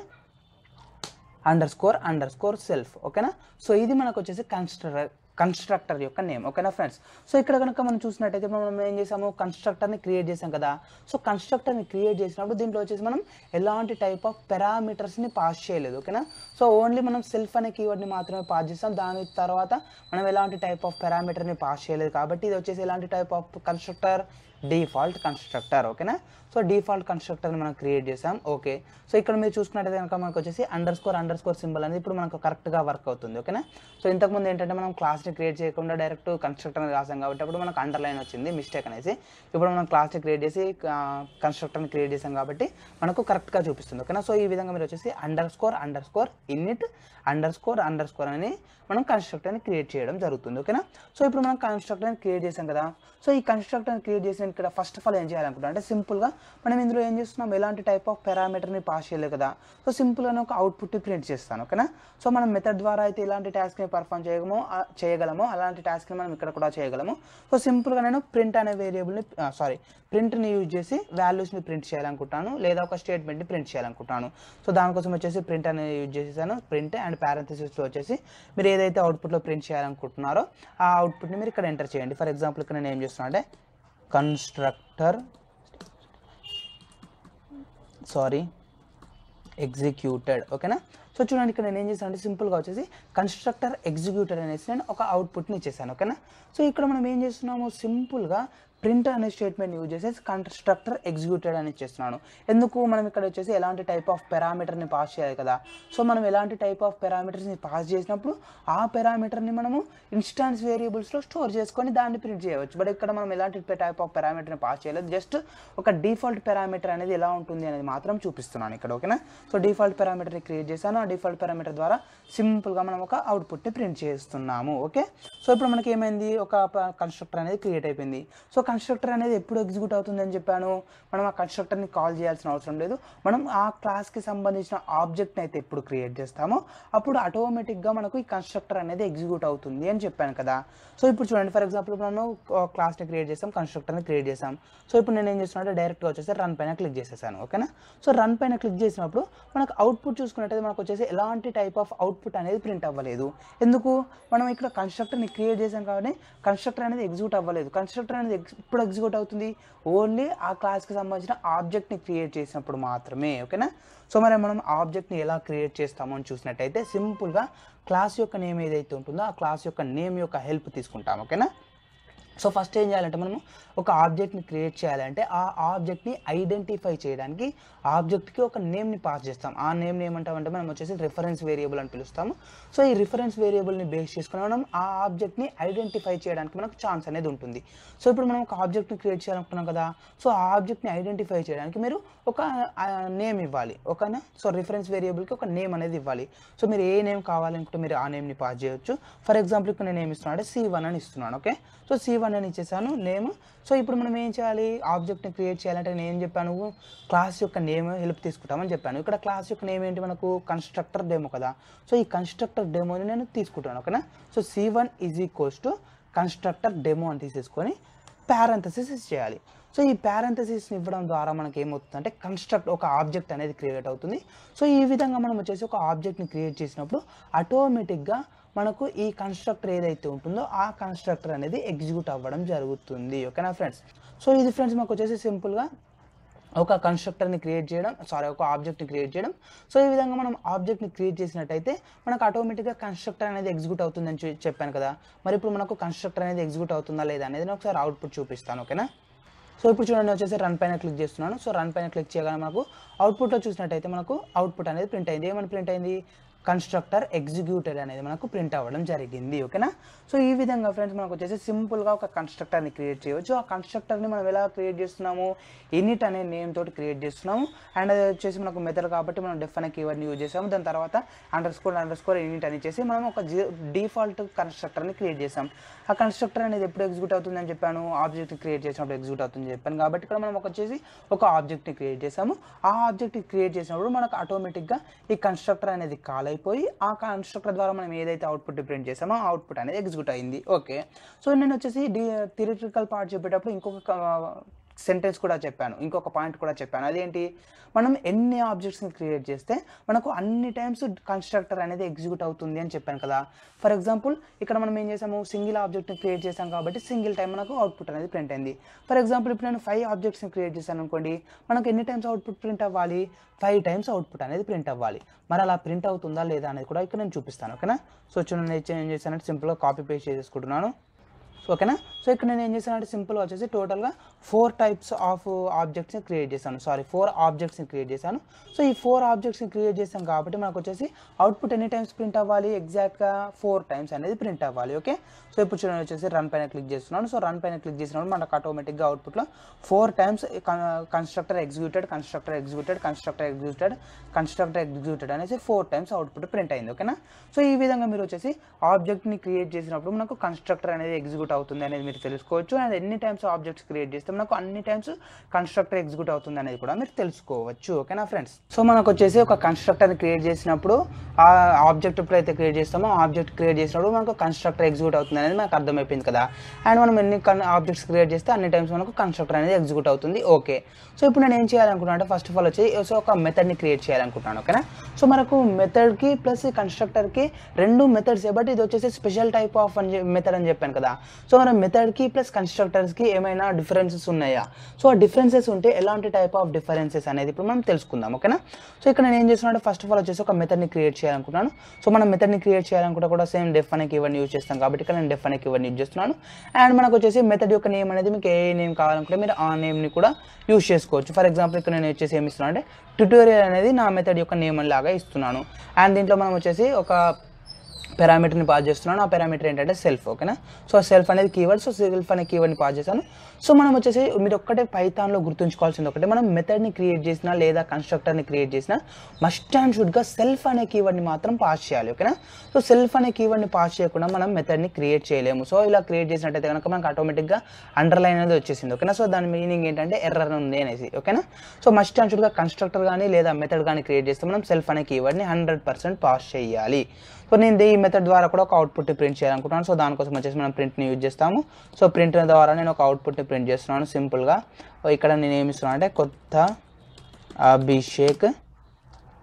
underscore underscore self ఓకేనా సో ఇది మనకు వచ్చేసి కన్స్ట్రక్టర్ కన్స్ట్రక్టర్ యొక్క నేమ్ ఓకేనా ఫ్రెండ్స్ సో ఇక్కడ కనుక మనం చూసినట్టయితే మనం ఏం చేసాము కన్స్ట్రక్టర్ని క్రియేట్ చేసాం కదా సో కన్స్ట్రక్టర్ని క్రియేట్ చేసినప్పుడు దీంట్లో వచ్చేసి మనం ఎలాంటి టైప్ ఆఫ్ పారామీటర్స్ని పాస్ చేయలేదు ఓకేనా సో ఓన్లీ మనం సెల్ఫ్ అనే కీవర్డ్ని మాత్రమే పాస్ చేస్తాం దాని తర్వాత మనం ఎలాంటి టైప్ ఆఫ్ పారామీటర్ని పాస్ చేయలేదు కాబట్టి ఇది వచ్చేసి ఎలాంటి type of constructor default constructor ఓకేనా సో డిఫాల్ట్ కన్స్ట్రక్టర్ని మనం క్రియేట్ చేసాం ఓకే సో ఇక్కడ మీరు చూసుకున్నట్టయితే కనుక మనకు వచ్చేసి underscore underscore symbol అనేది ఇప్పుడు మనకు కరెక్ట్గా వర్క్ అవుతుంది ఓకేనా సో ఇంతకుముందు ఏంటంటే మనం క్లాస్ని క్రియేట్ చేయకుండా డైరెక్ట్ కన్స్ట్రక్టర్ని రాసాం కాబట్టి అప్పుడు మనకు అండర్లైన్ వచ్చింది మిస్టేక్ అనేసి ఇప్పుడు మనం క్లాస్ని క్రియేట్ చేసి కన్స్ట్రక్టర్ని క్రియేట్ చేసాం కాబట్టి మనకు కరెక్ట్గా చూపిస్తుంది ఓకేనా సో ఈ విధంగా మీరు వచ్చేసి underscore underscore init underscore underscore అని మనం కన్స్ట్రక్టర్ని క్రియేట్ చేయడం జరుగుతుంది ఓకేనా సో ఇప్పుడు మనం కన్స్ట్రక్టర్ని క్రియేట్ చేసాం కదా సో ఈ కన్స్ట్రక్టర్ని క్రియేట్ చేసిన ఇక్కడ ఫస్ట్ ఆఫ్ ఆల్ ఏం చేయాలనుకుంటాం అంటే సింపుల్గా మనం ఇందులో ఏం చేస్తున్నాం ఎలాంటి టైప్ ఆఫ్ పారామీటర్ని పాస్ చేయలేదు కదా సో సింపుల్గానే ఒక అవుట్పుట్ ప్రింట్ చేస్తాను ఓకేనా సో మనం మెథడ్ ద్వారా అయితే ఎలాంటి టాస్క్ని పర్ఫామ్ చేయగమో ఆ- చేయగలమో అలాంటి టాస్క్ని మనం ఇక్కడ కూడా చేయగలము సో సింపుల్గా నేను ప్రింట్ అనే వేరియబుల్ని సారీ ప్రింట్ని యూజ్ చేసి వాల్యూస్ని ప్రింట్ చేయాలనుకుంటాను లేదా ఒక స్టేట్మెంట్ని ప్రింట్ చేయాలనుకుంటాను సో దానికోసం వచ్చేసి ప్రింట్ అనేది యూజ్ చేసేసాను ప్రింట్ అండ్ పారెంథసిస్లో వచ్చేసి మీరు ఏదైతే అవుట్పుట్లో ప్రింట్ చేయాలనుకుంటున్నారో ఆ అవుట్పుట్ని మీరు ఇక్కడ ఎంటర్ చేయండి ఫర్ ఎగ్జాంపుల్ ఇక్కడ నేను ఏం చేస్తున్నా అంటే కన్స్ట్రక్టర్ సారీ ఎగ్జిక్యూటెడ్ ఓకేనా సో చూడండి ఇక్కడ నేను ఏం చేశాను అంటే సింపుల్గా వచ్చేసి కన్స్ట్రక్టర్ ఎగ్జిక్యూటెడ్ అనేసి నేను ఒక అవుట్పుట్ని ఇచ్చేసాను ఓకేనా సో ఇక్కడ మనం ఏం చేస్తున్నాము సింపుల్గా ప్రింట్ అనే స్టేట్మెంట్ యూజ్ చేసేసి కన్స్ట్రక్టర్ ఎగ్జిక్యూటెడ్ అని ఇచ్చేస్తున్నాను ఎందుకు మనం ఇక్కడ వచ్చేసి ఎలాంటి టైప్ ఆఫ్ పారామీటర్ని పాస్ చేయాలి కదా సో మనం ఎలాంటి టైప్ ఆఫ్ పారామీటర్స్ని పాస్ చేసినప్పుడు ఆ పారామీటర్ని మనము ఇన్స్టాన్స్ వేరియబుల్స్లో స్టోర్ చేసుకొని దాన్ని ప్రింట్ చేయవచ్చు బట్ ఇక్కడ మనం ఎలాంటి టైప్ ఆఫ్ పారామీటర్ని పాస్ చేయలేదు జస్ట్ ఒక డిఫాల్ట్ పారామీటర్ అనేది ఎలా ఉంటుంది అనేది మాత్రం చూపిస్తున్నాను ఇక్కడ ఓకేనా సో డిఫాల్ట్ పారామీటర్ని క్రియేట్ చేశాను ఆ డిఫాల్ట్ పారామీటర్ ద్వారా సింపుల్గా మనం ఒక అవుట్పుట్ని ప్రింట్ చేస్తున్నాము ఓకే సో ఇప్పుడు మనకి ఏమైంది ఒక కన్స్ట్రక్టర్ అనేది క్రియేట్ అయిపోయింది సో కన్స్ట్రక్టర్ అనేది ఎప్పుడు ఎగ్జిక్యూట్ అవుతుంది అని చెప్పాను మనం ఆ కన్స్ట్రక్టర్ని కాల్ చేయాల్సిన అవసరం లేదు మనం ఆ క్లాస్కి సంబంధించిన ఆబ్జెక్ట్ని అయితే ఎప్పుడు క్రియేట్ చేస్తామో అప్పుడు ఆటోమేటిక్గా మనకు ఈ కన్స్ట్రక్టర్ అనేది ఎగ్జిక్యూట్ అవుతుంది అని చెప్పాను కదా సో ఇప్పుడు చూడండి ఫర్ ఎగ్జాంపుల్ మనం క్లాస్ని క్రియేట్ చేసాం కన్స్ట్రక్టర్ని క్రియేట్ చేసాం సో ఇప్పుడు నేను ఏం చేస్తున్నా అంటే డైరెక్ట్గా వచ్చేసి రన్ పైన క్లిక్ చేసేసాను ఓకేనా సో రన్ పైన క్లిక్ చేసినప్పుడు మనకు అవుట్పుట్ చూసుకున్నట్టయితే మనకు వచ్చేసి వచ్చేసి ఎలాంటి టైప్ ఆఫ్ అవుట్పుట్ అనేది ప్రింట్ అవ్వలేదు ఎందుకు మనం ఇక్కడ కన్స్ట్రక్టర్ని క్రియేట్ చేసాం కాబట్టి కన్స్ట్రక్టర్ అనేది ఎగ్జిక్యూట్ అవ్వలేదు కన్స్ట్రక్టర్ అనేది ఎగ్జ్- ఇప్పుడు ఎగ్జిక్యూట్ అవుతుంది ఓన్లీ ఆ క్లాస్కి సంబంధించిన ఆబ్జెక్ట్ని క్రియేట్ చేసినప్పుడు మాత్రమే ఓకేనా సో మరి మనం ఆబ్జెక్ట్ని ఎలా క్రియేట్ చేస్తామో అని చూసినట్టయితే సింపుల్గా క్లాస్ యొక్క నేమ్ ఏదైతే ఉంటుందో ఆ క్లాస్ యొక్క నేమ్ యొక్క హెల్ప్ తీసుకుంటాం ఓకేనా సో ఫస్ట్ ఏం చేయాలంటే మనము ఒక ఆబ్జెక్ట్ని క్రియేట్ చేయాలంటే ఆ ఆబ్జెక్ట్ని ఐడెంటిఫై చేయడానికి ఆబ్జెక్ట్కి ఒక నేమ్ని పాస్ చేస్తాం ఆ నేమ్ని ఏమంటామంటే మనం వచ్చేసి రిఫరెన్స్ వేరియబుల్ అని పిలుస్తాము సో ఈ రిఫరెన్స్ వేరియబుల్ని బేస్ చేసుకుని మనం ఆ ఆబ్జెక్ట్ని ఐడెంటిఫై చేయడానికి మనకు ఛాన్స్ అనేది ఉంటుంది సో ఇప్పుడు మనం ఒక ఆబ్జెక్ట్ని క్రియేట్ చేయాలనుకున్నాం కదా సో ఆ ఆబ్జెక్ట్ని ఐడెంటిఫై చేయడానికి మీరు ఒక నేమ్ ఇవ్వాలి ఓకేనా సో రిఫరెన్స్ వేరియబుల్కి ఒక నేమ్ అనేది ఇవ్వాలి సో మీరు ఏ నేమ్ కావాలనుకుంటే మీరు ఆ నేమ్ని పాస్ చేయొచ్చు ఫర్ ఎగ్జాంపుల్ ఇక్కడ నేను ఏమి ఇస్తున్నాను అంటే సి వన్ అని ఇస్తున్నాను ఓకే సో సి వన్ అని ఇచ్చేసాను నేమ్ సో ఇప్పుడు మనం ఏం చేయాలి ఆబ్జెక్ట్ని క్రియేట్ చేయాలంటే నేను ఏం చెప్పాను క్లాస్ యొక్క నేమ్ హెల్ప్ తీసుకుంటామని చెప్పాను ఇక్కడ క్లాస్ యొక్క నేమ్ ఏంటి మనకు కన్స్ట్రక్టర్ డెమో కదా సో ఈ కన్స్ట్రక్టర్ డెమోని నేను తీసుకుంటాను ఓకేనా so C one is equals to constructor demo అని తీసేసుకొని పారంథసిస్ చేయాలి సో ఈ పారంథసిస్ని ఇవ్వడం ద్వారా మనకి ఏమవుతుందంటే కన్స్ట్రక్ట్ ఒక ఆబ్జెక్ట్ అనేది క్రియేట్ అవుతుంది సో ఈ విధంగా మనం వచ్చేసి ఒక ఆబ్జెక్ట్ని క్రియేట్ చేసినప్పుడు ఆటోమేటిక్గా మనకు ఈ కన్స్ట్రక్టర్ ఏదైతే ఉంటుందో ఆ కన్స్ట్రక్టర్ అనేది ఎగ్జిక్యూట్ అవ్వడం జరుగుతుంది ఓకేనా ఫ్రెండ్స్ సో ఇది ఫ్రెండ్స్ మాకు వచ్చేసి సింపుల్గా ఒక కన్స్ట్రక్టర్ని క్రియేట్ చేయడం సారీ ఒక ఆబ్జెక్ట్ని క్రియేట్ చేయడం సో ఈ విధంగా మనం ఆబ్జెక్ట్ని క్రియేట్ చేసినట్టయితే మనకు ఆటోమేటిక్గా కన్స్ట్రక్టర్ అనేది ఎగ్జిక్యూట్ అవుతుందని చె- చెప్పాను కదా మరి ఇప్పుడు మనకు కన్స్ట్రక్టర్ అనేది ఎగ్జిక్యూట్ అవుతుందా లేదా అనేది నేను ఒకసారి అవుట్పుట్ చూపిస్తాను ఓకేనా సో ఇప్పుడు చూడండి వచ్చేసి రన్ పైన క్లిక్ చేస్తున్నాను సో రన్ పైన క్లిక్ చేయగానే మనకు అవుట్పుట్లో చూసినట్టయితే మనకు అవుట్పుట్ అనేది ప్రింట్ అయింది ఏమని ప్రింట్ అయింది కన్స్ట్రక్టర్ ఎగ్జిక్యూటెడ్ అనేది మనకు ప్రింట్ అవ్వడం జరిగింది ఓకేనా సో ఈ విధంగా ఫ్రెండ్స్ మనకు వచ్చేసి సింపుల్గా ఒక కన్స్ట్రక్టర్ని క్రియేట్ చేయవచ్చు ఆ కన్స్ట్రక్టర్ని మనం ఎలా క్రియేట్ చేస్తున్నాము ఇనిట్ అనే నేమ్ తోటి క్రియేట్ చేస్తున్నాము అండ్ అది వచ్చేసి మనకు మెథడ్ కాబట్టి మనం డెఫ్ అనే కీవర్డ్ని యూజ్ చేసాము దాని తర్వాత underscore underscore init అని చేసి మనం ఒక డిఫాల్ట్ కన్స్ట్రక్టర్ని క్రియేట్ చేసాం ఆ కన్స్ట్రక్టర్ అనేది ఎప్పుడు ఎగ్జిక్యూట్ అవుతుందని చెప్పాను ఆబ్జెక్ట్ క్రియేట్ చేసినప్పుడు ఎగ్జిక్యూట్ అవుతుందని చెప్పాను కాబట్టి ఇక్కడ మనం ఒక వచ్చేసి ఒక ఆబ్జెక్ట్ని క్రియేట్ చేసాము ఆ ఆబ్జెక్ట్ని క్రియేట్ చేసినప్పుడు మనకు ఆటోమేటిక్గా ఈ కన్స్ట్రక్టర్ అనేది కాల్ అయిపోయి ఆ కన్స్ట్రక్టర్ ద్వారా మనం ఏదైతే అవుట్పుట్ ప్రింట్ చేసామో ఆ అవుట్పుట్ అనేది ఎగ్జిక్యూట్ అయింది ఓకే సో నేను వచ్చేసి డి థిరిటికల్ పార్ట్ చెప్పేటప్పుడు ఇంకొక సెంటెన్స్ కూడా చెప్పాను ఇంకొక పాయింట్ కూడా చెప్పాను అదేంటి మనం ఎన్ని ఆబ్జెక్ట్స్ని క్రియేట్ చేస్తే మనకు అన్ని టైమ్స్ కన్స్ట్రక్టర్ అనేది ఎగ్జిక్యూట్ అవుతుంది అని చెప్పాను కదా ఫర్ ఎగ్జాంపుల్ ఇక్కడ మనం ఏం చేసాము సింగిల్ ఆబ్జెక్ట్ని క్రియేట్ చేసాం కాబట్టి సింగిల్ టైం మనకు అవుట్పుట్ అనేది ప్రింట్ అయింది ఫర్ ఎగ్జాంపుల్ ఇప్పుడు నేను ఫైవ్ ఆబ్జెక్ట్స్ని క్రియేట్ చేశాను అనుకోండి మనకు ఎన్ని టైమ్స్ అవుట్పుట్ ప్రింట్ అవ్వాలి ఫైవ్ టైమ్స్ అవుట్పుట్ అనేది ప్రింట్ అవ్వాలి మరి అలా ప్రింట్ అవుతుందా లేదా అనేది కూడా ఇక్కడ నేను చూపిస్తాను ఓకేనా సో చూడండి నేను ఏం చేశానంటే సింపుల్గా కాపీ పేస్ట్ చేసేసుకుంటున్నాను ఓకేనా సో ఇక్కడ నేను ఏం చేశానంటే సింపుల్గా వచ్చేసి టోటల్గా ఫోర్ టైప్స్ ఆఫ్ ఆబ్జెక్ట్స్ని క్రియేట్ చేశాను సారీ ఫోర్ ఆబ్జెక్ట్స్ని క్రియేట్ చేశాను సో ఈ ఫోర్ ఆబ్జెక్ట్స్ని క్రియేట్ చేశాం కాబట్టి మనకు వచ్చేసి అవుట్పుట్ ఎన్ని టైమ్స్ ప్రింట్ అవ్వాలి ఎగ్జాక్ట్గా ఫోర్ టైమ్స్ అనేది ప్రింట్ అవ్వాలి ఓకే సో ఇప్పుడు చూడండి వచ్చేసి రన్ పైన క్లిక్ చేస్తున్నాను సో రన్ పైన క్లిక్ చేసినప్పుడు మనకు ఆటోమేటిక్గా అవుట్పుట్లో four times constructor executed constructor executed constructor executed constructor executed అనేసి ఫోర్ టైమ్స్ అవుట్పుట్ ప్రింట్ అయింది ఓకేనా సో ఈ విధంగా మీరు వచ్చేసి ఆబ్జెక్ట్ని క్రియేట్ చేసినప్పుడు మనకు కన్స్ట్రక్టర్ అనేది ఎగ్జిక్యూట్ అవుతుంది అనేది మీరు తెలుసుకోవచ్చు అండ్ ఎన్ని టైమ్స్ ఆబ్జెక్ట్స్ క్రియేట్ చేస్తే మనకు అన్ని టైమ్స్ కన్స్ట్రక్టర్ ఎగ్జిక్యూట్ అవుతుంది అనేది కూడా మీరు తెలుసుకోవచ్చు ఓకేనా ఫ్రెండ్స్ సో మనకు వచ్చేసి ఒక కన్స్ట్రక్టర్ని క్రియేట్ చేసినప్పుడు ఆ ఆబ్జెక్ట్ ఎప్పుడైతే క్రియేట్ చేస్తామో ఆబ్జెక్ట్ క్రియేట్ చేసినప్పుడు మనకు కన్స్ట్రక్టర్ ఎగ్జిక్యూట్ అవుతుంది అనేది మనకు అర్థమైపోయింది కదా అండ్ మనం ఎన్ని ఆబ్జెక్ట్స్ క్రియేట్ చేస్తే అన్ని టైమ్స్ మనకు కన్స్ట్రక్టర్ అనేది ఎగ్జిక్యూట్ అవుతుంది ఓకే సో ఇప్పుడు నేను ఏం చేయాలనుకుంటున్నా అంటే ఫస్ట్ ఆఫ్ ఆల్ వచ్చి సో ఒక మెథడ్ని క్రియేట్ చేయాలనుకుంటున్నాను ఓకేనా సో మనకు మెథడ్కి ప్లస్ కన్స్ట్రక్టర్కి రెండు మెథడ్స్ బట్ ఇది వచ్చేసి స్పెషల్ టైప్ ఆఫ్ అని మెథడ్ అని చెప్పాను కదా సో మన మెథడ్కి ప్లస్ కన్స్ట్రక్టర్స్కి ఏమైనా డిఫరెన్సెస్ ఉన్నాయా సో ఆ డిఫరెన్సెస్ ఉంటే ఎలాంటి టైప్ ఆఫ్ డిఫరెన్సెస్ అనేది ఇప్పుడు మనం తెలుసుకుందాం ఓకేనా సో ఇక్కడ నేను ఏం చేస్తున్నాను ఫస్ట్ ఆఫ్ ఆల్ వచ్చేసి ఒక మెథడ్ని క్రియేట్ చేయాలనుకుంటున్నాను సో మనం మెథడ్ని క్రియేట్ చేయాలనుకుంటే కూడా సేమ్ డెఫ్ అనే కీవర్డ్ని యూజ్ చేస్తాం కాబట్టి ఇక్కడ నేను డెఫ్ అనే కీవర్డ్ని యూజ్ చేస్తున్నాను అండ్ మనకు వచ్చేసి మెథడ్ యొక్క నేమ్ అనేది మీకు ఏ నేమ్ కావాలనుకుంటే మీరు ఆ నేమ్ని కూడా యూజ్ చేసుకోవచ్చు ఫర్ ఎగ్జాంపుల్ ఇక్కడ నేను వచ్చేసి ఏమి ఇస్తున్నాను అంటే ట్యూటోరియల్ అనేది నా మెథడ్ యొక్క నేమ్ లాగా ఇస్తున్నాను అండ్ దీంట్లో మనం వచ్చేసి ఒక పారామీటర్ని పాస్ చేస్తున్నాను ఆ పారామీటర్ ఏంటంటే సెల్ఫ్ ఓకేనా సో సెల్ఫ్ అనేది కీవర్డ్ సో సెల్ఫ్ అనే కీవర్డ్ని పాస్ చేశాను సో మనం వచ్చేసి మీరు ఒక్కటే పైథాన్లో గుర్తుంచుకోవాల్సింది ఒకటే మనం మెథడ్ని క్రియేట్ చేసినా లేదా కన్స్ట్రక్టర్ని క్రియేట్ చేసినా మస్ట్ అండ్ షుడ్గా సెల్ఫ్ అనే కీవర్డ్ని మాత్రం పాస్ చేయాలి ఓకేనా సో సెల్ఫ్ అనే కీవర్డ్ని పాస్ చేయకుండా మనం మెథడ్ని క్రియేట్ చేయలేము సో ఇలా క్రియేట్ చేసినట్టయితే కనుక మనకు ఆటోమేటిక్గా అండర్లైన్ అనేది వచ్చేసింది ఓకేనా సో దాని మీనింగ్ ఏంటంటే ఎర్రర్ ఉంది అనేసి ఓకేనా సో మస్ట్ అండ్ షుడ్గా కన్స్ట్రక్టర్ కానీ లేదా మెథడ్ కానీ క్రియేట్ చేస్తే మనం సెల్ఫ్ అనే కీవర్డ్ని హండ్రెడ్ పర్సెంట్ పాస్ చేయాలి సో నేను ఈ మెథడ్ ద్వారా కూడా ఒక అవుట్పుట్ ప్రింట్ చేయాలనుకుంటున్నాను సో దానికోసం వచ్చేసి మనం ప్రింట్ని యూజ్ చేస్తాము సో ప్రింట్ ద్వారా నేను ఒక అవుట్పుట్ని ప్రింట్ చేస్తున్నాను సింపుల్గా ఇక్కడ నేను ఏమి ఇస్తున్నాను అంటే కొత్త అభిషేక్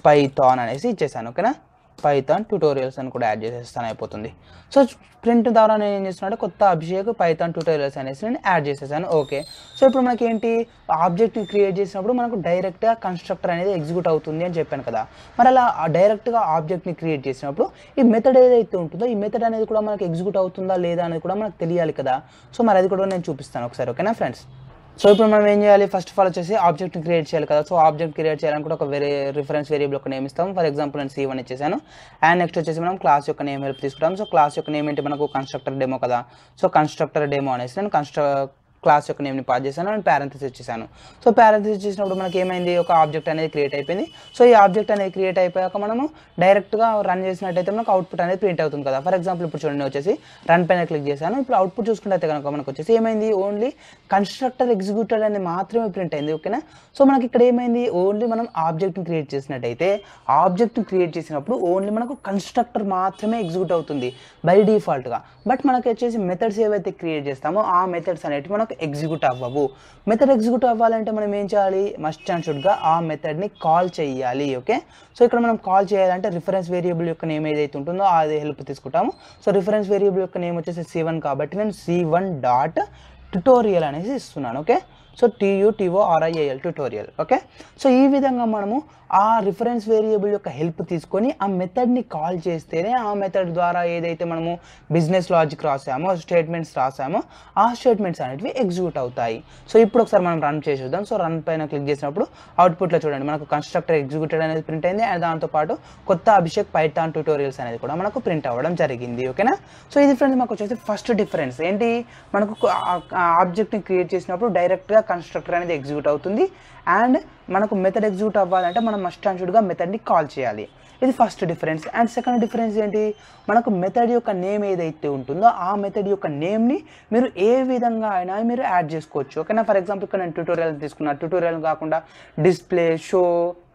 పైథాన్ అనేసి ఇచ్చేసాను ఓకేనా పైథాన్ ట్యూటోరియల్స్ అని కూడా యాడ్ చేసేస్తాను అయిపోతుంది సో ప్రింట్ ద్వారా నేను ఏం చేస్తున్నాను కొత్త అభిషేక్ పైథాన్ ట్యూటోరియల్స్ అనేసి నేను యాడ్ చేసేసాను ఓకే సో ఇప్పుడు మనకి ఏంటి ఆబ్జెక్ట్ని క్రియేట్ చేసినప్పుడు మనకు డైరెక్ట్గా కన్స్ట్రక్టర్ అనేది ఎగ్జిక్యూట్ అవుతుంది అని చెప్పాను కదా మరి అలా డైరెక్ట్గా ఆబ్జెక్ట్ని క్రియేట్ చేసినప్పుడు ఈ మెథడ్ ఏదైతే ఉంటుందో ఈ మెథడ్ అనేది కూడా మనకి ఎగ్జిక్యూట్ అవుతుందా లేదా అనేది కూడా మనకు తెలియాలి కదా సో మరి అది కూడా నేను చూపిస్తాను ఒకసారి ఓకేనా ఫ్రెండ్స్ సో ఇప్పుడు మనం ఏం చేయాలి ఫస్ట్ ఆఫ్ ఆల్ వచ్చేసి ఆబ్జెక్ట్ క్రియేట్ చేయాలి కదా సో ఆబ్జెక్ట్ క్రియేట్ చేయాలనుకుంటే ఒక వేరే రిఫరెన్స్ వేరియబుల్ ఒక నేమ్ ఇస్తాం ఫర్ ఎగ్జాంపుల్ నేను సి వన్ ఇచ్చేసాను అండ్ నెక్స్ట్ వచ్చేసి మనం క్లాస్ యొక్క నేమ్ హెల్ప్ తీసుకుంటాం సో క్లాస్ యొక్క నేమ్ ఏంటి మనకు కన్స్ట్రక్టర్ డెమో కదా సో కన్స్ట్రక్టర్ డెమో అనేసి నేను కన్స్ట్ర క్లాస్ యొక్క నేమ్ని పాస్ చేశాను అండ్ ప్యారెంథసిస్ ఇచ్చేసాను సో ప్యారెంథసిస్ ఇచ్చేసినప్పుడు మనకి ఏమైంది ఒక ఆబ్జెక్ట్ అనేది క్రియేట్ అయిపోయింది సో ఈ ఆబ్జెక్ట్ అనేది క్రియేట్ అయిపోయాక మనము డైరెక్ట్గా రన్ చేసినట్టయితే మనకు అవుట్పుట్ అనేది ప్రింట్ అవుతుంది కదా ఫర్ ఎగ్జాంపుల్ ఇప్పుడు చూడండి వచ్చేసి రన్ పైన క్లిక్ చేశాను ఇప్పుడు అవుట్పుట్ చూసుకుంటే కనుక మనకు వచ్చేసి ఏమైంది ఓన్లీ కన్స్ట్రక్టర్ ఎగ్జిక్యూటెడ్ అనేది మాత్రమే ప్రింట్ అయింది ఓకేనా సో మనకి ఇక్కడ ఏమైంది ఓన్లీ మనం ఆబ్జెక్ట్ని క్రియేట్ చేసినట్టయితే ఆబ్జెక్ట్ని క్రియేట్ చేసినప్పుడు ఓన్లీ మనకు కన్స్ట్రక్టర్ మాత్రమే ఎగ్జిక్యూట్ అవుతుంది బై డిఫాల్ట్గా బట్ మనకి వచ్చేసి మెథడ్స్ ఏవైతే క్రియేట్ చేస్తామో ఆ మెథడ్స్ అనేవి మనకు ఎగ్జిక్యూట్ అవ్వవు మెథడ్ ఎగ్జిక్యూట్ అవ్వాలంటే మనం ఏం చేయాలి మస్ట్ అండ్ షుడ్గా ఆ మెథడ్ని కాల్ చేయాలి ఓకే సో ఇక్కడ మనం కాల్ చేయాలంటే రిఫరెన్స్ వేరియబుల్ యొక్క నేమ్ ఏదైతే ఉంటుందో అది హెల్ప్ తీసుకుంటాము సో రిఫరెన్స్ వేరియబుల్ యొక్క నేమ్ వచ్చేసి సి వన్ కాబట్టి నేను సి వన్ డాట్ ట్యుటోరియల్ అనేసి ఇస్తున్నాను okay so T U T O R I A L tutorial okay so ఈ విధంగా మనము ఆ రిఫరెన్స్ వేరియబుల్ యొక్క హెల్ప్ తీసుకొని ఆ మెథడ్ని కాల్ చేస్తేనే ఆ మెథడ్ ద్వారా ఏదైతే మనము బిజినెస్ లాజిక్ రాసామో స్టేట్మెంట్స్ రాసామో ఆ స్టేట్మెంట్స్ అనేటివి ఎగ్జిక్యూట్ అవుతాయి సో ఇప్పుడు ఒకసారి మనం రన్ చేసి చూద్దాం సో రన్ పైన క్లిక్ చేసినప్పుడు అవుట్పుట్లో చూడండి మనకు కన్స్ట్రక్టర్ ఎగ్జిక్యూటెడ్ అనేది ప్రింట్ అయింది అండ్ దాంతోపాటు కొత్త అభిషేక్ పైథాన్ ట్యూటోరియల్స్ అనేది కూడా మనకు ప్రింట్ అవ్వడం జరిగింది ఓకేనా సో ఇది ఫ్రెండ్స్ మాకు వచ్చేసి ఫస్ట్ డిఫరెన్స్ ఏంటి మనకు ఆబ్జెక్ట్ని క్రియేట్ చేసినప్పుడు డైరెక్ట్గా కన్స్ట్రక్టర్ అనేది ఎగ్జిక్యూట్ అవుతుంది అండ్ మనకు మెథడ్ ఎగ్జిక్యూట్ అవ్వాలంటే మనం మస్ట్ అండ్ షుడ్గా మెథడ్ని కాల్ చేయాలి ఇది first difference and second difference ఏంటి మనకు మెథడ్ యొక్క నేమ్ ఏదైతే ఉంటుందో ఆ మెథడ్ యొక్క నేమ్ని మీరు ఏ విధంగా అయినా మీరు యాడ్ చేసుకోవచ్చు ఓకేనా ఫర్ ఎగ్జాంపుల్ ఇక్కడ నేను ట్యూటోరియల్ తీసుకున్నా ట్యూటోరియల్ కాకుండా డిస్ప్లే షో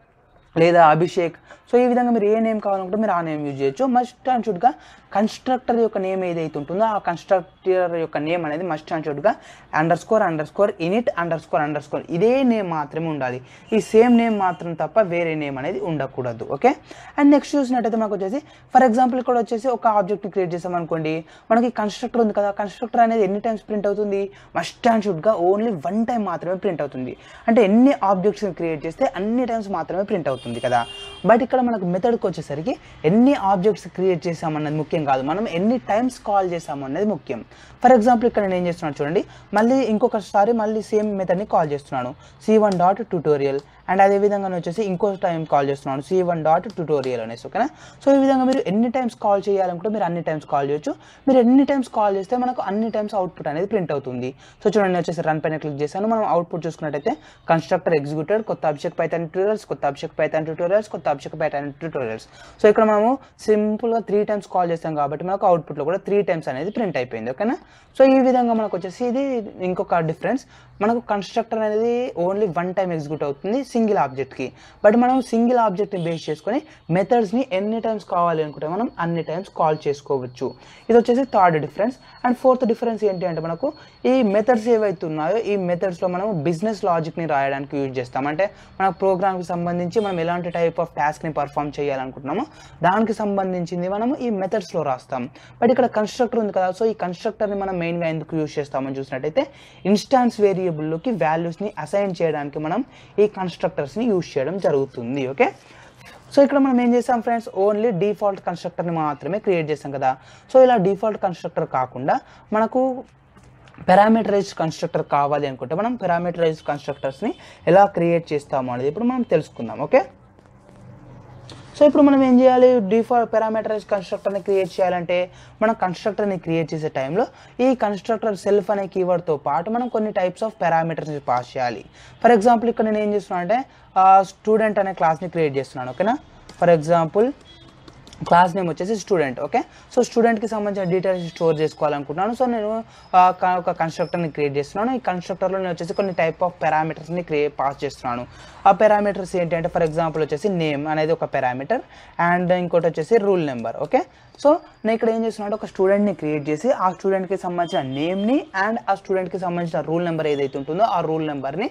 లేదా అభిషేక్ సో ఈ విధంగా మీరు ఏ నేమ్ కావాలనుకుంటే మీరు ఆ నేమ్ యూజ్ చేయొచ్చు మస్ట్ అండ్ షుడ్గా కన్స్ట్రక్టర్ యొక్క నేమ్ ఏదైతే ఉంటుందో ఆ కన్స్ట్రక్టర్ యొక్క నేమ్ అనేది మస్ట్ అండ్ షుడ్గా underscore underscore init underscore underscore ఇదే నేమ్ మాత్రమే ఉండాలి ఈ సేమ్ నేమ్ మాత్రం తప్ప వేరే నేమ్ అనేది ఉండకూడదు ఓకే అండ్ నెక్స్ట్ చూసినట్టయితే మనకు వచ్చేసి ఫర్ ఎగ్జాంపుల్ ఇక్కడ వచ్చేసి ఒక ఆబ్జెక్ట్ క్రియేట్ చేసాం అనుకోండి మనకి కన్స్ట్రక్టర్ ఉంది కదా కన్స్ట్రక్టర్ అనేది ఎన్ని టైమ్స్ ప్రింట్ అవుతుంది మస్ట్ అండ్ షుడ్గా ఓన్లీ వన్ టైం మాత్రమే ప్రింట్ అవుతుంది అంటే ఎన్ని ఆబ్జెక్ట్స్ క్రియేట్ చేస్తే అన్ని టైమ్స్ మాత్రమే ప్రింట్ అవుతుంది కదా బట్ ఇక్కడ మనకు మెథడ్కి వచ్చేసరికి ఎన్ని ఆబ్జెక్ట్స్ క్రియేట్ చేసామన్నది ముఖ్యం కాదు మనం ఎన్ని టైమ్స్ కాల్ చేసాము అన్నది ముఖ్యం ఫర్ ఎగ్జాంపుల్ ఇక్కడ నేను ఏం చేస్తున్నాను చూడండి మళ్ళీ ఇంకొకసారి మళ్ళీ సేమ్ మెథడ్ని కాల్ చేస్తున్నాను C one dot tutorial and అదే విధంగా వచ్చేసి ఇంకో టైం కాల్ చేస్తున్నాను సి వన్ డాట్ ట్యూటోరియల్ అనేసి ఓకేనా సో ఈ విధంగా మీరు ఎన్ని టైమ్స్ కాల్ చేయాలనుకుంటే మీరు అన్ని టైమ్స్ కాల్ చేయొచ్చు మీరు ఎన్ని టైమ్స్ కాల్ చేస్తే మనకు అన్ని టైమ్స్ అవుట్పుట్ అనేది ప్రింట్ అవుతుంది సో చూడండి నేను వచ్చేసి రన్ పైన క్లిక్ చేశాను మనం అవుట్పుట్ చూసుకున్నట్టయితే కన్స్ట్రక్టర్ ఎగ్జిక్యూటెడ్ కొత్త అభిషేక్ పైథాన్ ట్యూటోరియల్స్ కొత్త అభిషేక్ పైథాన్ ట్యూటోరియల్స్ కొత్త అభిషేక్ పైథాన్ ట్యూటోరియల్స్ సో ఇక్కడ మనము సింపుల్గా త్రీ టైమ్స్ కాల్ చేస్తాం కాబట్టి మనకు అవుట్పుట్లో కూడా త్రీ టైమ్స్ అనేది ప్రింట్ అయిపోయింది ఓకేనా సో ఈ విధంగా మనకు వచ్చేసి ఇది ఇంకొక డిఫరెన్స్ మనకు కన్స్ట్రక్టర్ అనేది ఓన్లీ వన్ టైం ఎగ్జిక్యూట్ అవుతుంది సింగిల్ ఆబ్జెక్ట్కి బట్ మనం సింగిల్ ఆబ్జెక్ట్ని బేస్ చేసుకొని మెథడ్స్ని ఎన్ని టైమ్స్ కావాలి అనుకుంటే మనం అన్ని టైమ్స్ కాల్ చేసుకోవచ్చు ఇది వచ్చేసి third difference and fourth difference ఏంటి అంటే మనకు ఈ మెథడ్స్ ఏవైతే ఉన్నాయో ఈ మెథడ్స్లో మనం బిజినెస్ లాజిక్ని రాయడానికి యూజ్ చేస్తాం అంటే మన ప్రోగ్రామ్కి సంబంధించి మనం ఎలాంటి టైప్ ఆఫ్ టాస్క్ని పర్ఫామ్ చేయాలనుకుంటున్నామో దానికి సంబంధించింది మనం ఈ మెథడ్స్లో రాస్తాం బట్ ఇక్కడ కన్స్ట్రక్టర్ ఉంది కదా సో ఈ కన్స్ట్రక్టర్ని మనం మెయిన్గా ఎందుకు యూజ్ చేస్తామని చూసినట్టయితే ఇన్స్టాన్స్ వేరియబుల్లోకి వాల్యూస్ని అసైన్ చేయడానికి మనం ఈ కన్స్ట్రక్టర్స్ని యూజ్ చేయడం జరుగుతుంది ఓకే సో ఇక్కడ మనం ఏం చేసాం ఫ్రెండ్స్ ఓన్లీ డిఫాల్ట్ కన్స్ట్రక్టర్ని మాత్రమే క్రియేట్ చేసాం కదా సో ఇలా డిఫాల్ట్ కన్స్ట్రక్టర్ కాకుండా మనకు పారామీటరైజ్ కన్స్ట్రక్టర్ కావాలి అనుకుంటే మనం పారామీటరైజ్ కన్స్ట్రక్టర్స్ని ఎలా క్రియేట్ చేస్తాము అనేది ఇప్పుడు మనం తెలుసుకుందాం ఓకే సో ఇప్పుడు మనం ఏం చేయాలి డిఫాల్ట్ పారామీటరైజ్ కన్స్ట్రక్టర్ని క్రియేట్ చేయాలంటే మనం కన్స్ట్రక్టర్ని క్రియేట్ చేసే టైంలో ఈ కన్స్ట్రక్టర్ సెల్ఫ్ అనే కీవర్డ్తో పాటు మనం కొన్ని టైప్స్ ఆఫ్ పారామీటర్స్ని పాస్ చేయాలి ఫర్ ఎగ్జాంపుల్ ఇక్కడ నేను ఏం చేస్తున్నాను అంటే స్టూడెంట్ అనే క్లాస్ని క్రియేట్ చేస్తున్నాను ఓకేనా ఫర్ ఎగ్జాంపుల్ క్లాస్ నేమ్ వచ్చేసి స్టూడెంట్ ఓకే సో స్టూడెంట్కి సంబంధించిన డీటెయిల్స్ స్టోర్ చేసుకోవాలనుకుంటున్నాను సో నేను ఆ, క- ఒక కన్స్ట్రక్టర్ని క్రియేట్ చేస్తున్నాను ఈ కన్స్ట్రక్టర్లో నేను వచ్చేసి కొన్ని టైప్ ఆఫ్ పారామీటర్స్ని క్రియేట్ పాస్ చేస్తున్నాను ఆ పారామీటర్స్ ఏంటి అంటే ఫర్ ఎగ్జాంపుల్ వచ్చేసి నేమ్ అనేది ఒక పారామీటర్ అండ్ ఇంకోటి వచ్చేసి రూల్ నెంబర్ ఓకే సో నేను ఇక్కడ ఏం చేస్తున్నాను అంటే ఒక స్టూడెంట్ని క్రియేట్ చేసి ఆ స్టూడెంట్కి సంబంధించిన నేమ్ని అండ్ ఆ స్టూడెంట్కి సంబంధించిన రూల్ నెంబర్ ఏదైతే ఉంటుందో ఆ రూల్ నెంబర్ని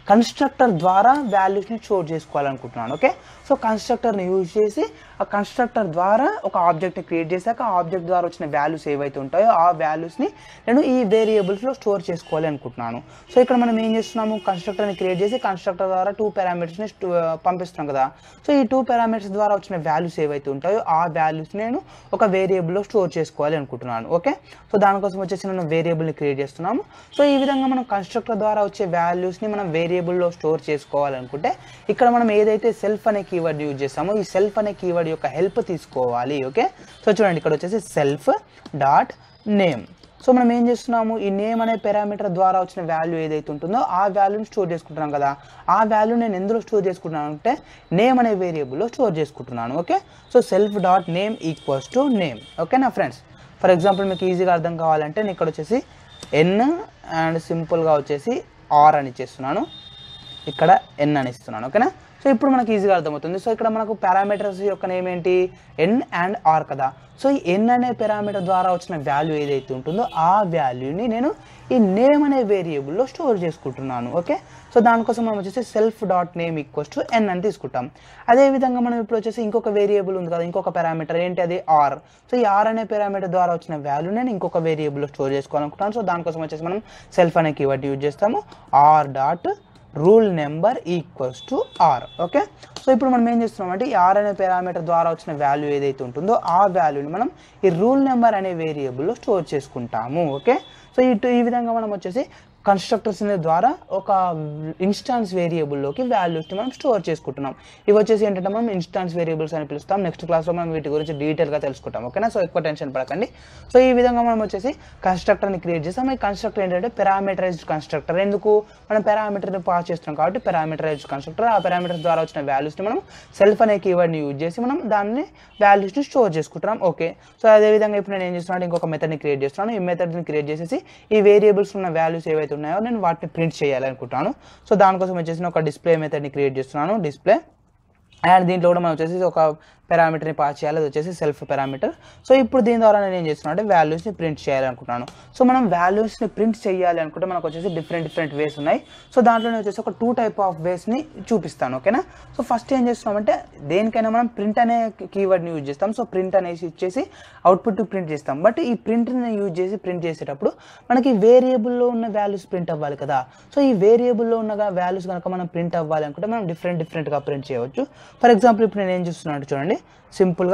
కన్స్ట్రక్టర్ ద్వారా వాల్యూస్ని స్టోర్ చేసుకోవాలనుకుంటున్నాను ఓకే సో కన్స్ట్రక్టర్ని యూజ్ చేసి ఆ కన్స్ట్రక్టర్ ద్వారా ఒక ఆబ్జెక్ట్ని క్రియేట్ చేశాక ఆ ఆబ్జెక్ట్ ద్వారా వచ్చిన వాల్యూస్ ఏవైతే ఉంటాయో ఆ వాల్యూస్ని నేను ఈ వేరియబుల్స్లో స్టోర్ చేసుకోవాలి అనుకుంటున్నాను సో ఇక్కడ మనం ఏం చేస్తున్నాము కన్స్ట్రక్టర్ని క్రియేట్ చేసి కన్స్ట్రక్టర్ ద్వారా టూ పారామీటర్స్ని పంపిస్తున్నాం కదా సో ఈ టూ పారామీటర్స్ ద్వారా వచ్చిన వాల్యూస్ ఏవైతే ఉంటాయో ఆ వాల్యూస్ నేను ఒక వేరియబుల్లో స్టోర్ చేసుకోవాలి అనుకుంటున్నాను ఓకే సో దానికోసం వచ్చేసి నేను వేరియబుల్ని క్రియేట్ చేస్తున్నాము సో ఈ విధంగా మనం కన్స్ట్రక్టర్ ద్వారా వచ్చే వాల్యూస్ని మనం వేరియబుల్లో స్టోర్ చేసుకోవాలనుకుంటే ఇక్కడ మనం ఏదైతే సెల్ఫ్ అనే కీవర్డ్ యూజ్ చేస్తామో ఈ సెల్ఫ్ అనే కీవర్డ్ యొక్క హెల్ప్ తీసుకోవాలి ఓకే సో చూడండి ఇక్కడ వచ్చేసి సెల్ఫ్ డాట్ నేమ్ సో మనం ఏం చేస్తున్నాము ఈ నేమ్ అనే పారామీటర్ ద్వారా వచ్చిన వాల్యూ ఏదైతే ఉంటుందో ఆ వాల్యూని స్టోర్ చేసుకుంటున్నాం కదా ఆ వాల్యూ నేను ఎందులో స్టోర్ చేసుకుంటున్నాను అంటే నేమ్ అనే వేరియబుల్లో స్టోర్ చేసుకుంటున్నాను okay so self dot name equals to name okay నా ఫ్రెండ్స్ ఫర్ ఎగ్జాంపుల్ మీకు ఈజీగా అర్థం కావాలంటే నేను ఇక్కడ వచ్చేసి ఎన్ అండ్ సింపుల్గా వచ్చేసి ఆర్ అని ఇచ్చేస్తున్నాను ఇక్కడ ఎన్ అని ఇస్తున్నాను ఓకేనా సో ఇప్పుడు మనకి ఈజీగా అర్థమవుతుంది సో ఇక్కడ మనకు పారామీటర్స్ యొక్క నేమ్ ఏంటి ఎన్ అండ్ ఆర్ కదా సో ఈ ఎన్ అనే పారామీటర్ ద్వారా వచ్చిన వాల్యూ ఏదైతే ఉంటుందో ఆ వాల్యూని నేను ఈ నేమ్ అనే వేరియబుల్లో స్టోర్ చేసుకుంటున్నాను ఓకే సో దానికోసం మనం వచ్చేసి self dot name equals to N అని తీసుకుంటాం అదేవిధంగా మనం ఇప్పుడు వచ్చేసి ఇంకొక వేరియబుల్ ఉంది కదా ఇంకొక పారామీటర్ ఏంటి అది ఆర్ సో ఈ ఆర్ అనే పారామీటర్ ద్వారా వచ్చిన వాల్యూ నేను ఇంకొక వేరియబుల్లో స్టోర్ చేసుకోవాలనుకుంటాను సో దానికోసం వచ్చేసి మనం సెల్ఫ్ అనే కీవర్డ్ యూజ్ చేస్తాము R dot roll number equals to R okay so ఇప్పుడు మనం ఏం చేస్తున్నాం అంటే ఈ ఆర్ అనే పారామీటర్ ద్వారా వచ్చిన వాల్యూ ఏదైతే ఉంటుందో ఆ వాల్యూని మనం ఈ రూల్ నెంబర్ అనే వేరియబుల్లో స్టోర్ చేసుకుంటాము ఓకే సో ఇటు ఈ విధంగా మనం వచ్చేసి కన్స్ట్రక్టర్స్ ద్వారా ఒక ఇన్స్టాన్స్ వేరియబుల్లోకి వాల్యూస్ని మనం స్టోర్ చేసుకుంటున్నాం ఇవి వచ్చేసి ఏంటంటే మనం ఇన్స్టాన్స్ వేరియబుల్స్ అని పిలుస్తాం నెక్స్ట్ క్లాస్లో మనం వీటి గురించి డీటెయిల్గా తెలుసుకుంటాం ఓకేనా సో ఎక్కువ టెన్షన్ పడకండి సో ఈ విధంగా మనం వచ్చేసి కన్స్ట్రక్టర్ని క్రియేట్ చేస్తాం ఈ కన్స్ట్రక్టర్ ఏంటంటే పారామీటరైజ్డ్ కన్స్ట్రక్టర్ ఎందుకు మనం పారామీటర్ని పాస్ చేస్తున్నాం కాబట్టి పారామీటరైజ్డ్ కన్స్ట్రక్టర్ ఆ పారామీటర్స్ ద్వారా వచ్చిన వాల్యూస్ని మనం సెల్ఫ్ అనే కీవర్డ్ని యూజ్ చేసి మనం దాన్ని వాల్యూస్ని స్టోర్ చేసుకుంటున్నాం ఓకే సో అదేవిధంగా ఇప్పుడు నేను ఏం చేస్తున్నాను ఇంకొక మెథడ్ని క్రియేట్ చేస్తున్నాను ఈ మెథడ్ని క్రియేట్ చేసేసి ఈ వేరియబుల్స్ ఉన్న వాల్యూస్ ఏవైతే ఉన్నాయో నేను వాటిని ప్రింట్ చేయాలనుకుంటున్నాను సో దానికోసం వచ్చేసి నేను ఒక డిస్ప్లే మెథడ్ని క్రియేట్ చేస్తున్నాను డిస్ప్లే అండ్ దీంట్లో కూడా మనం వచ్చేసి ఒక పారామీటర్ని పాస్ చేయాలి అది వచ్చేసి సెల్ఫ్ పారామీటర్ సో ఇప్పుడు దీని ద్వారా నేను ఏం చేస్తున్నాను అంటే వాల్యూస్ని ప్రింట్ చేయాలనుకుంటున్నాను సో మనం వాల్యూస్ని ప్రింట్ చేయాలి అనుకుంటే మనకు వచ్చేసి డిఫరెంట్ డిఫరెంట్ వేస్ ఉన్నాయి సో దాంట్లోనే వచ్చేసి ఒక టూ టైప్ ఆఫ్ వేస్ని చూపిస్తాను ఓకేనా సో ఫస్ట్ ఏం చేస్తున్నామంటే దేనికైనా మనం ప్రింట్ అనే కీవర్డ్ని యూజ్ చేస్తాం సో ప్రింట్ అనేసి ఇచ్చేసి అవుట్పుట్ ప్రింట్ చేస్తాం బట్ ఈ ప్రింట్ని యూజ్ చేసి ప్రింట్ చేసేటప్పుడు మనకి వేరియబుల్లో ఉన్న వాల్యూస్ ప్రింట్ అవ్వాలి కదా సో ఈ వేరియబుల్లో ఉన్న వాల్యూస్ కనుక మనం ప్రింట్ అవ్వాలి అనుకుంటే మనం డిఫరెంట్ డిఫరెంట్గా ప్రింట్ చేయవచ్చు ఫర్ ఎగ్జాంపుల్ ఇప్పుడు నేను ఏం చూస్తున్నాను చూడండి సింపుల్గా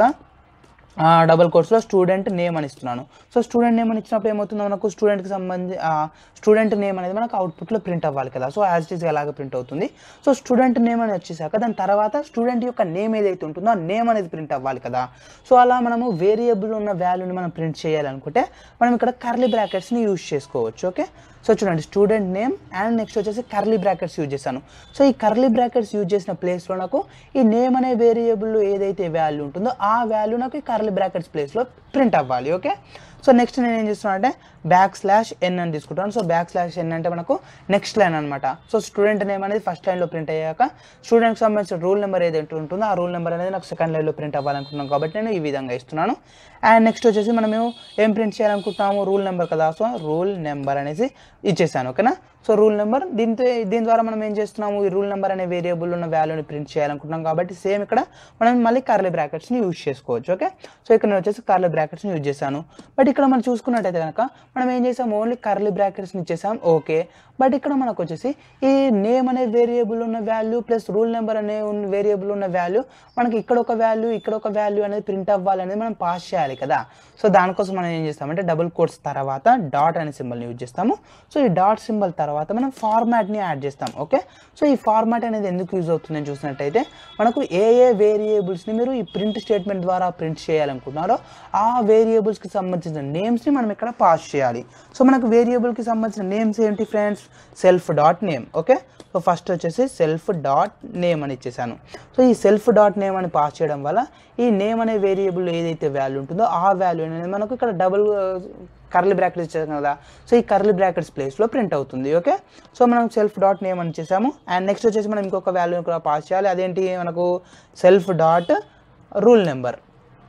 డబల్ కోర్స్లో స్టూడెంట్ నేమ్ అని ఇస్తున్నాను సో స్టూడెంట్ నేమ్ అని ఇచ్చినప్పుడు ఏమవుతుందో మనకు స్టూడెంట్కి సంబంధించి స్టూడెంట్ నేమ్ అనేది మనకు అవుట్పుట్లో ప్రింట్ అవ్వాలి కదా సో యాజ్ ఇట్ ఈస్ అలాగే ప్రింట్ అవుతుంది సో స్టూడెంట్ నేమ్ అని వచ్చేసాక దాని తర్వాత స్టూడెంట్ యొక్క నేమ్ ఏదైతే ఉంటుందో ఆ నేమ్ అనేది ప్రింట్ అవ్వాలి కదా సో అలా మనము వేరియబుల్ ఉన్న వాల్యూని మనం ప్రింట్ చేయాలనుకుంటే మనం ఇక్కడ కర్లీ బ్రాకెట్స్ని యూజ్ చేసుకోవచ్చు ఓకే సో చూడండి స్టూడెంట్ నేమ్ అండ్ నెక్స్ట్ వచ్చేసి కర్లీ బ్రాకెట్స్ యూజ్ చేశాను సో ఈ కర్లీ బ్రాకెట్స్ యూజ్ చేసిన ప్లేస్లో నాకు ఈ నేమ్ అనే వేరియబుల్ ఏదైతే వాల్యూ ఉంటుందో ఆ వాల్యూ నాకు ఈ కర్లీ బ్రాకెట్స్ ప్లేస్లో ప్రింట్ అవ్వాలి ఓకే సో నెక్స్ట్ నేను ఏం చేస్తున్నాను అంటే బ్యాక్ స్లాష్ ఎన్ అని తీసుకుంటాను సో బ్యాక్ స్లాష్ ఎన్ అంటే మనకు నెక్స్ట్ లైన్ అనమాట సో స్టూడెంట్ నేమ్ అనేది ఫస్ట్ లైన్లో ప్రింట్ అయ్యాక స్టూడెంట్కి సంబంధించిన రూల్ నెంబర్ ఏదైతే ఉంటుందో ఆ రూల్ నెంబర్ అనేది నాకు సెకండ్ లైన్లో ప్రింట్ అవ్వాలనుకుంటున్నాను కాబట్టి నేను ఈ విధంగా ఇస్తున్నాను అండ్ నెక్స్ట్ వచ్చేసి మనం ఏం ప్రింట్ చేయాలనుకుంటున్నాము రూల్ నెంబర్ కదా సో రూల్ నెంబర్ అనేసి ఇచ్చేసాను ఓకేనా సో రూల్ నెంబర్ దీంతో దీని ద్వారా మనం ఏం చేస్తున్నాము ఈ రూల్ నెంబర్ అనే వేరియబుల్ ఉన్న వాల్యూని ప్రింట్ చేయాలనుకుంటున్నాం కాబట్టి సేమ్ ఇక్కడ మనం మళ్ళీ కర్లీ బ్రాకెట్స్ని యూజ్ చేసుకోవచ్చు ఓకే సో ఇక్కడ నేను వచ్చేసి కర్లీ బ్రాకెట్స్ని యూజ్ చేశాను బట్ ఇక్కడ మనం చూసుకున్నట్టయితే కనుక మనం ఏం చేసాం ఓన్లీ కర్లీ బ్రాకెట్స్ని ఇచ్చేసాం ఓకే బట్ ఇక్కడ మనకు వచ్చేసి ఈ నేమ్ అనే వేరియబుల్ ఉన్న వాల్యూ ప్లస్ రూల్ నెంబర్ అనే వేరియబుల్ ఉన్న వాల్యూ మనకి ఇక్కడ ఒక వాల్యూ ఇక్కడ ఒక వాల్యూ అనేది ప్రింట్ అవ్వాలనేది మనం పాస్ చేయాలి కదా సో దానికోసం మనం ఏం చేస్తామంటే డబుల్ కోట్స్ తర్వాత డాట్ అనే సింబల్ని యూజ్ చేస్తాము సో ఈ డాట్ సింబల్ తర్వాత మనం ఫార్మాట్ని యాడ్ చేస్తాం ఓకే సో ఈ ఫార్మాట్ అనేది ఎందుకు యూజ్ అవుతుందని చూసినట్టయితే మనకు ఏ ఏ వేరియబుల్స్ని మీరు ఈ ప్రింట్ స్టేట్మెంట్ ద్వారా ప్రింట్ చేయాలనుకుంటున్నారో ఆ వేరియబుల్స్కి సంబంధించిన నేమ్స్ని మనం ఇక్కడ పాస్ చేయాలి సో మనకు వేరియబుల్కి సంబంధించిన నేమ్స్ ఏంటి friends self dot name okay so first వచ్చేసి సెల్ఫ్ డాట్ నేమ్ అని ఇచ్చేసాను సో ఈ సెల్ఫ్ డాట్ నేమ్ అని పాస్ చేయడం వల్ల ఈ నేమ్ అనే వేరియబుల్ ఏదైతే వాల్యూ ఉంటుందో ఆ వాల్యూ అనేది మనకు ఇక్కడ డబుల్ కర్లీ బ్రాకెట్స్ ఇచ్చేసాం కదా సో ఈ కర్లీ బ్రాకెట్స్ ప్లేస్లో ప్రింట్ అవుతుంది ఓకే సో మనం సెల్ఫ్ డాట్ నేమ్ అని చేసాము అండ్ నెక్స్ట్ వచ్చేసి మనం ఇంకొక వాల్యూ కూడా పాస్ చేయాలి అదేంటి మనకు self dot roll number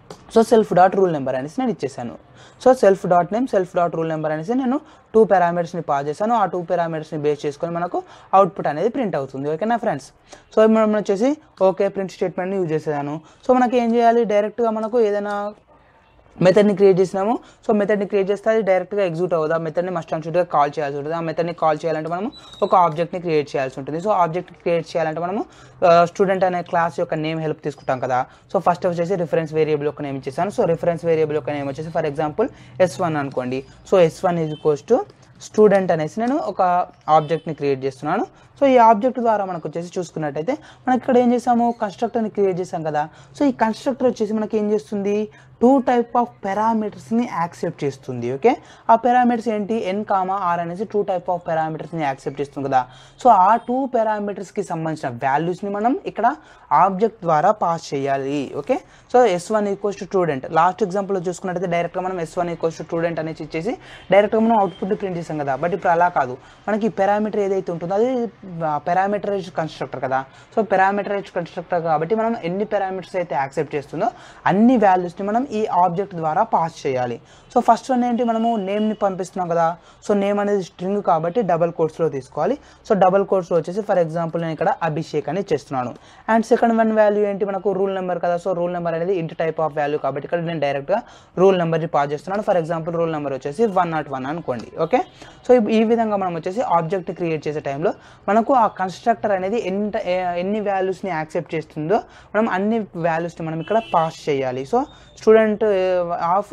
so self dot roll number అనేసి నేను ఇచ్చేసాను so self dot name self dot roll number అనేసి నేను టూ పారామీటర్స్ని పాస్ చేశాను ఆ టూ పారామీటర్స్ని బేస్ చేసుకొని మనకు అవుట్పుట్ అనేది ప్రింట్ అవుతుంది ఓకేనా ఫ్రెండ్స్ సో మనం వచ్చేసి ఓకే ప్రింట్ స్టేట్మెంట్ని యూజ్ చేసేదాను సో మనకి ఏం చేయాలి డైరెక్ట్గా మనకు ఏదైనా మెథడ్ని క్రియేట్ చేసినాము సో మెథడ్ని క్రియేట్ చేస్తే అది డైరెక్ట్గా ఎగ్జిక్యూట్ అవ్వదు ఆ మెథడ్ని మస్ట్ అండ్ షుడ్గా కాల్ చేయాల్సి ఉంటుంది ఆ మెథడ్ని కాల్ చేయాలంటే మనము ఒక ఆబ్జెక్ట్ని క్రియేట్ చేయాల్సి ఉంటుంది సో ఆబ్జెక్ట్ క్రియేట్ చేయాలంటే మనము స్టూడెంట్ అనే క్లాస్ యొక్క నేమ్ హెల్ప్ తీసుకుంటాం కదా సో ఫస్ట్ వచ్చేసి రిఫరెన్స్ వేరియబుల్ యొక్క నేమ్ ఇచ్చేసాను సో రిఫరెన్స్ వేరియబుల్ యొక్క నేమ్ వచ్చేసి ఫర్ ఎగ్జాంపుల్ ఎస్ వన్ అనుకోండి so S one is equals to student అనేసి నేను ఒక ఆబ్జెక్ట్ని క్రియేట్ చేస్తున్నాను సో ఈ ఆబ్జెక్ట్ ద్వారా మనకు వచ్చేసి చూసుకున్నట్టయితే మనకి ఇక్కడ ఏం చేసాము కన్స్ట్రక్టర్ని క్రియేట్ చేసాం కదా సో ఈ కన్స్ట్రక్టర్ వచ్చేసి మనకి ఏం చేస్తుంది టూ టైప్ ఆఫ్ పారామీటర్స్ని యాక్సెప్ట్ చేస్తుంది ఓకే ఆ పారామీటర్స్ ఏంటి ఎన్ కామా ఆర్ అనేసి టూ టైప్ ఆఫ్ పారామీటర్స్ని యాక్సెప్ట్ చేస్తుంది కదా సో ఆ టూ పారామీటర్స్కి సంబంధించిన వాల్యూస్ని మనం ఇక్కడ ఆబ్జెక్ట్ ద్వారా పాస్ చేయాలి okay so S one equals to student last ఎగ్జాంపుల్లో చూసుకున్నట్టయితే డైరెక్ట్గా మనం S one equals to student అనేసి ఇచ్చేసి డైరెక్ట్గా మనం అవుట్పుట్ ప్రింట్ చేసాం కదా బట్ ఇప్పుడు అలా కాదు మనకి పారామీటర్ ఏదైతే ఉంటుందో అది పారామీటరైజ్డ్ కన్స్ట్రక్టర్ కదా సో పారామీటరైజ్డ్ కన్స్ట్రక్టర్ కాబట్టి మనం ఎన్ని పారామీటర్స్ అయితే యాక్సెప్ట్ చేస్తుందో అన్ని వాల్యూస్ని మనం ఈ ఆబ్జెక్ట్ ద్వారా పాస్ చేయాలి సో ఫస్ట్ వన్ ఏంటి మనము నేమ్ని పంపిస్తున్నాం కదా సో నేమ్ అనేది స్ట్రింగ్ కాబట్టి డబల్ కోడ్స్లో తీసుకోవాలి సో డబల్ కోడ్స్లో వచ్చేసి ఫర్ ఎగ్జాంపుల్ నేను ఇక్కడ అభిషేక్ అని చేస్తున్నాను అండ్ సెకండ్ వన్ వాల్యూ ఏంటి మనకు రూల్ నెంబర్ కదా సో రూల్ నెంబర్ అనేది ఇంటి టైప్ ఆఫ్ వాల్యూ కాబట్టి ఇక్కడ నేను డైరెక్ట్గా రూల్ నెంబర్ని పాస్ చేస్తున్నాను ఫర్ ఎగ్జాంపుల్ రూల్ నెంబర్ వచ్చేసి వన్ నాట్ వన్ అనుకోండి ఓకే సో ఈ విధంగా మనం వచ్చేసి ఆబ్జెక్ట్ క్రియేట్ చేసే టైంలో మనకు ఆ కన్స్ట్రక్టర్ అనేది ఎన్ని ఎన్ని వాల్యూస్ని యాక్సెప్ట్ చేస్తుందో మనం అన్ని వాల్యూస్ని మనం ఇక్కడ పాస్ చేయాలి so student of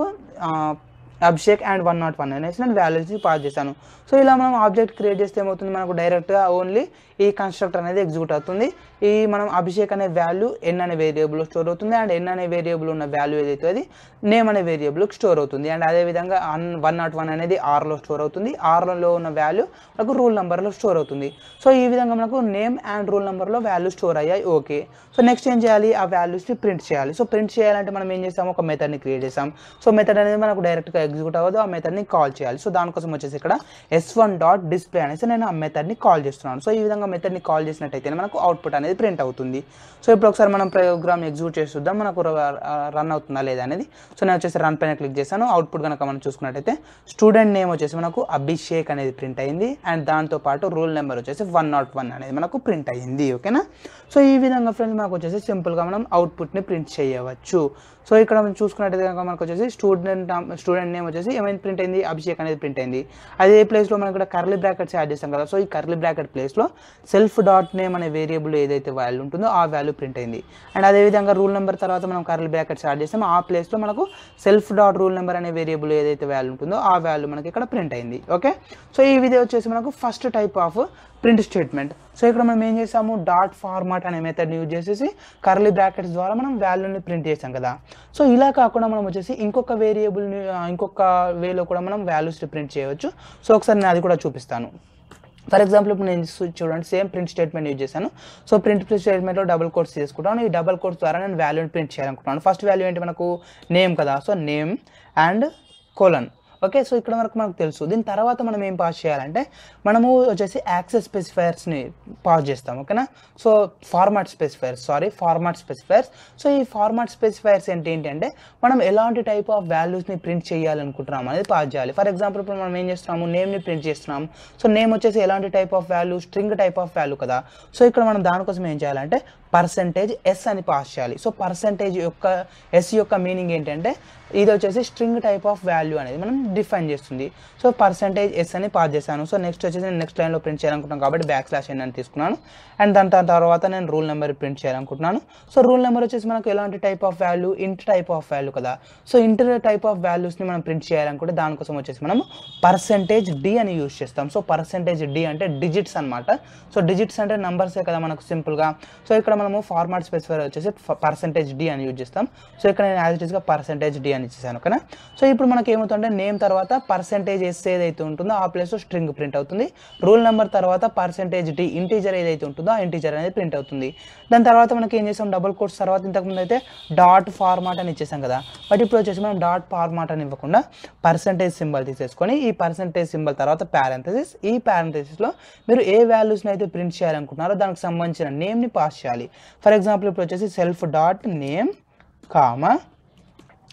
Abhishek and one not one అనేసి నేను వాల్యూస్ని పాస్ చేశాను సో ఇలా మనం ఆబ్జెక్ట్ క్రియేట్ చేస్తే ఏమవుతుంది మనకు డైరెక్ట్గా ఓన్లీ ఈ కన్స్ట్రక్టర్ అనేది ఎగ్జిక్యూట్ అవుతుంది ఈ మనం అభిషేక్ అనే వాల్యూ ఎన్ అనే వేరియబుల్ స్టోర్ అవుతుంది అండ్ ఎన్ అనే వేరియబుల్ ఉన్న వాల్యూ ఏదైతే అది నేమ్ అనే వేరియబుల్ స్టోర్ అవుతుంది అండ్ అదేవిధంగా అన్ వన్ నాట్ వన్ అనేది ఆర్లో స్టోర్ అవుతుంది ఆర్లో ఉన్న వాల్యూ మనకు రూల్ నెంబర్లో స్టోర్ అవుతుంది సో ఈ విధంగా మనకు నేమ్ అండ్ రూల్ నెంబర్లో వాల్యూ స్టోర్ అయ్యాయి ఓకే సో నెక్స్ట్ ఏం చేయాలి ఆ వాల్యూస్ని ప్రింట్ చేయాలి సో ప్రింట్ చేయాలంటే మనం ఏం చేస్తాం ఒక మెథడ్ని క్రియేట్ చేసాం సో మెథడ్ అనేది మనకు డైరెక్ట్గా ఎగ్జిక్యూట్ అవ్వదు ఆ మెథడ్ని కాల్ చేయాలి సో దానికోసం వచ్చేసి ఇక్కడ ఎస్ వన్ డాట్ డిస్ప్లే అనేసి నేను ఆ మెథడ్ని కాల్ చేస్తున్నాను సో ఈ విధంగా మెథడ్ని కాల్ చేసినట్టయితే మనకు అవుట్పుట్ అనేది ప్రింట్ అవుతుంది సో ఇప్పుడు ఒకసారి మనం ప్రోగ్రామ్ ఎగ్జిక్యూట్ చేసి చూద్దాం మనకు రన్ అవుతుందా లేదా అనేది సో నేను వచ్చేసి రన్ పైన క్లిక్ చేశాను అవుట్పుట్ కనుక మనం చూసుకున్నట్టయితే స్టూడెంట్ నేమ్ వచ్చేసి మనకు అభిషేక్ అనేది ప్రింట్ అయింది అండ్ దాంతో పాటు రూల్ నెంబర్ వచ్చేసి వన్ నాట్ వన్ అనేది మనకు ప్రింట్ అయ్యింది ఓకేనా సో ఈ విధంగా ఫ్రెండ్స్ మనకు వచ్చేసి సింపుల్గా మనం అవుట్పుట్ని ప్రింట్ చేయవచ్చు సో ఇక్కడ మనం చూసుకున్నట్టయితే కనుక మనకు వచ్చేసి స్టూడెంట్ స్టూడెంట్ నేమ్ వచ్చేసి ఏమైంది ప్రింట్ అయింది అభిషేక్ అనేది ప్రింట్ అయింది అదే ప్లేస్లో మనం ఇక్కడ కర్లీ బ్రాకెట్స్ యాడ్ చేస్తాం కదా సో ఈ కర్లీ బ్రాకెట్ ప్లేస్లో సెల్ఫ్ డాట్ నేమ్ అనే వేరియబుల్ ఏదైతే వాల్యూ ఉంటుందో ఆ వాల్యూ ప్రింట్ అయింది అండ్ అదేవిధంగా రూల్ నెంబర్ తర్వాత మనం కర్లీ బ్రాకెట్స్ యాడ్ చేస్తాం ఆ ప్లేస్లో మనకు సెల్ఫ్ డాట్ రూల్ నెంబర్ అనే వేరియబుల్ ఏదైతే వాల్యూ ఉంటుందో ఆ వాల్యూ మనకి ఇక్కడ ప్రింట్ అయింది ఓకే సో ఈ విధంగా వచ్చేసి మనకు first type of print statement so ఇక్కడ మనం ఏం చేసాము డాట్ ఫార్మాట్ అనే మెథడ్ని యూజ్ చేసేసి కర్లీ బ్రాకెట్స్ ద్వారా మనం వాల్యూని ప్రింట్ చేసాం కదా సో ఇలా కాకుండా మనం వచ్చేసి ఇంకొక వేరియబుల్ని ఇంకొక వేలో కూడా మనం వాల్యూస్ని ప్రింట్ చేయవచ్చు సో ఒకసారి నేను అది కూడా చూపిస్తాను ఫర్ ఎగ్జాంపుల్ ఇప్పుడు నేను చూ- చూడండి సేమ్ ప్రింట్ స్టేట్మెంట్ యూజ్ చేశాను సో ప్రింట్ స్టేట్మెంట్లో డబుల్ కోడ్స్ తీసుకుంటాను ఈ డబుల్ కోడ్స్ ద్వారా నేను వాల్యూని ప్రింట్ చేయాలనుకుంటున్నాను ఫస్ట్ వాల్యూ ఏంటి మనకు నేమ్ కదా so name and colon okay so ఇక్కడ వరకు మనకు తెలుసు దీని తర్వాత మనం ఏం పాస్ చేయాలంటే మనము వచ్చేసి యాక్సెస్ స్పెసిఫైర్స్ని పాస్ చేస్తాం ఓకేనా so format specifiers sorry format specifiers so ఈ ఫార్మాట్ స్పెసిఫైర్స్ ఏంటి ఏంటంటే మనం ఎలాంటి టైప్ ఆఫ్ వాల్యూస్ని ప్రింట్ చేయాలనుకుంటున్నాం అనేది పాస్ చేయాలి ఫర్ ఎగ్జాంపుల్ ఇప్పుడు మనం ఏం చేస్తున్నాము నేమ్ని ప్రింట్ చేస్తున్నాం సో నేమ్ వచ్చేసి ఎలాంటి type of value string type of value కదా సో ఇక్కడ మనం దానికోసం ఏం చేయాలంటే పర్సంటేజ్ ఎస్ అని పాస్ చేయాలి సో పర్సంటేజ్ యొక్క ఎస్ యొక్క మీనింగ్ ఏంటంటే ఇది వచ్చేసి స్ట్రింగ్ టైప్ ఆఫ్ వాల్యూ అనేది మనం డిఫైన్ చేస్తుంది సో పర్సంటేజ్ ఎస్ అని పాస్ చేశాను సో నెక్స్ట్ వచ్చేసి నేను నెక్స్ట్ లైన్లో ప్రింట్ చేయాలనుకుంటున్నాను కాబట్టి బ్యాక్ స్లాష్ ఎన్ అని తీసుకున్నాను అండ్ దాని దాని తర్వాత నేను రూల్ నెంబర్ ప్రింట్ చేయాలనుకుంటున్నాను సో రూల్ నెంబర్ వచ్చేసి మనకు ఎలాంటి type of value int type of value కదా సో ఇంటర్ టైప్ ఆఫ్ వాల్యూస్ని మనం ప్రింట్ చేయాలనుకుంటే దానికోసం వచ్చేసి మనం పర్సంటేజ్ డి అని యూజ్ చేస్తాం సో పర్సంటేజ్ డి అంటే డిజిట్స్ అనమాట సో డిజిట్స్ అంటే నంబర్సే కదా మనకు సింపుల్గా సో ఇక్కడ మనము ఫార్మాట్ స్పెసిఫైర్ వచ్చేసి పర్సంటేజ్ డి అని యూజ్ చేస్తాం సో ఇక్కడ నేను యాజ్ ఇట్ ఈస్గా పర్సంటేజ్ డి అని ఇచ్చేసాను ఓకేనా సో ఇప్పుడు మనకి ఏమవుతుందంటే నేమ్ తర్వాత పర్సంటేజ్ ఎస్ ఏదైతే ఉంటుందో ఆ ప్లేస్లో స్ట్రింగ్ ప్రింట్ అవుతుంది రూల్ నెంబర్ తర్వాత పర్సంటేజ్ డి ఇంటీజర్ ఏదైతే ఉంటుందో ఆ ఇంటీజర్ అనేది ప్రింట్ అవుతుంది దాని తర్వాత మనకి ఏం చేసాం డబుల్ కోట్స్ తర్వాత ఇంతకుముందు అయితే డాట్ ఫార్మాట్ అని ఇచ్చేసాం కదా బట్ ఇప్పుడు వచ్చేసి మనం డాట్ ఫార్మాట్ అని ఇవ్వకుండా పర్సంటేజ్ సింబల్ తీసేసుకొని ఈ పర్సంటేజ్ సింబల్ తర్వాత ప్యారెంథసిస్ ఈ ప్యారెంథసిస్లో మీరు ఏ వాల్యూస్ని అయితే ప్రింట్ చేయాలనుకుంటున్నారో దానికి సంబంధించిన నేమ్ని పాస్ చేయాలి ఫర్ ఎగ్జాంపుల్ ఇప్పుడు వచ్చేసి self dot name comma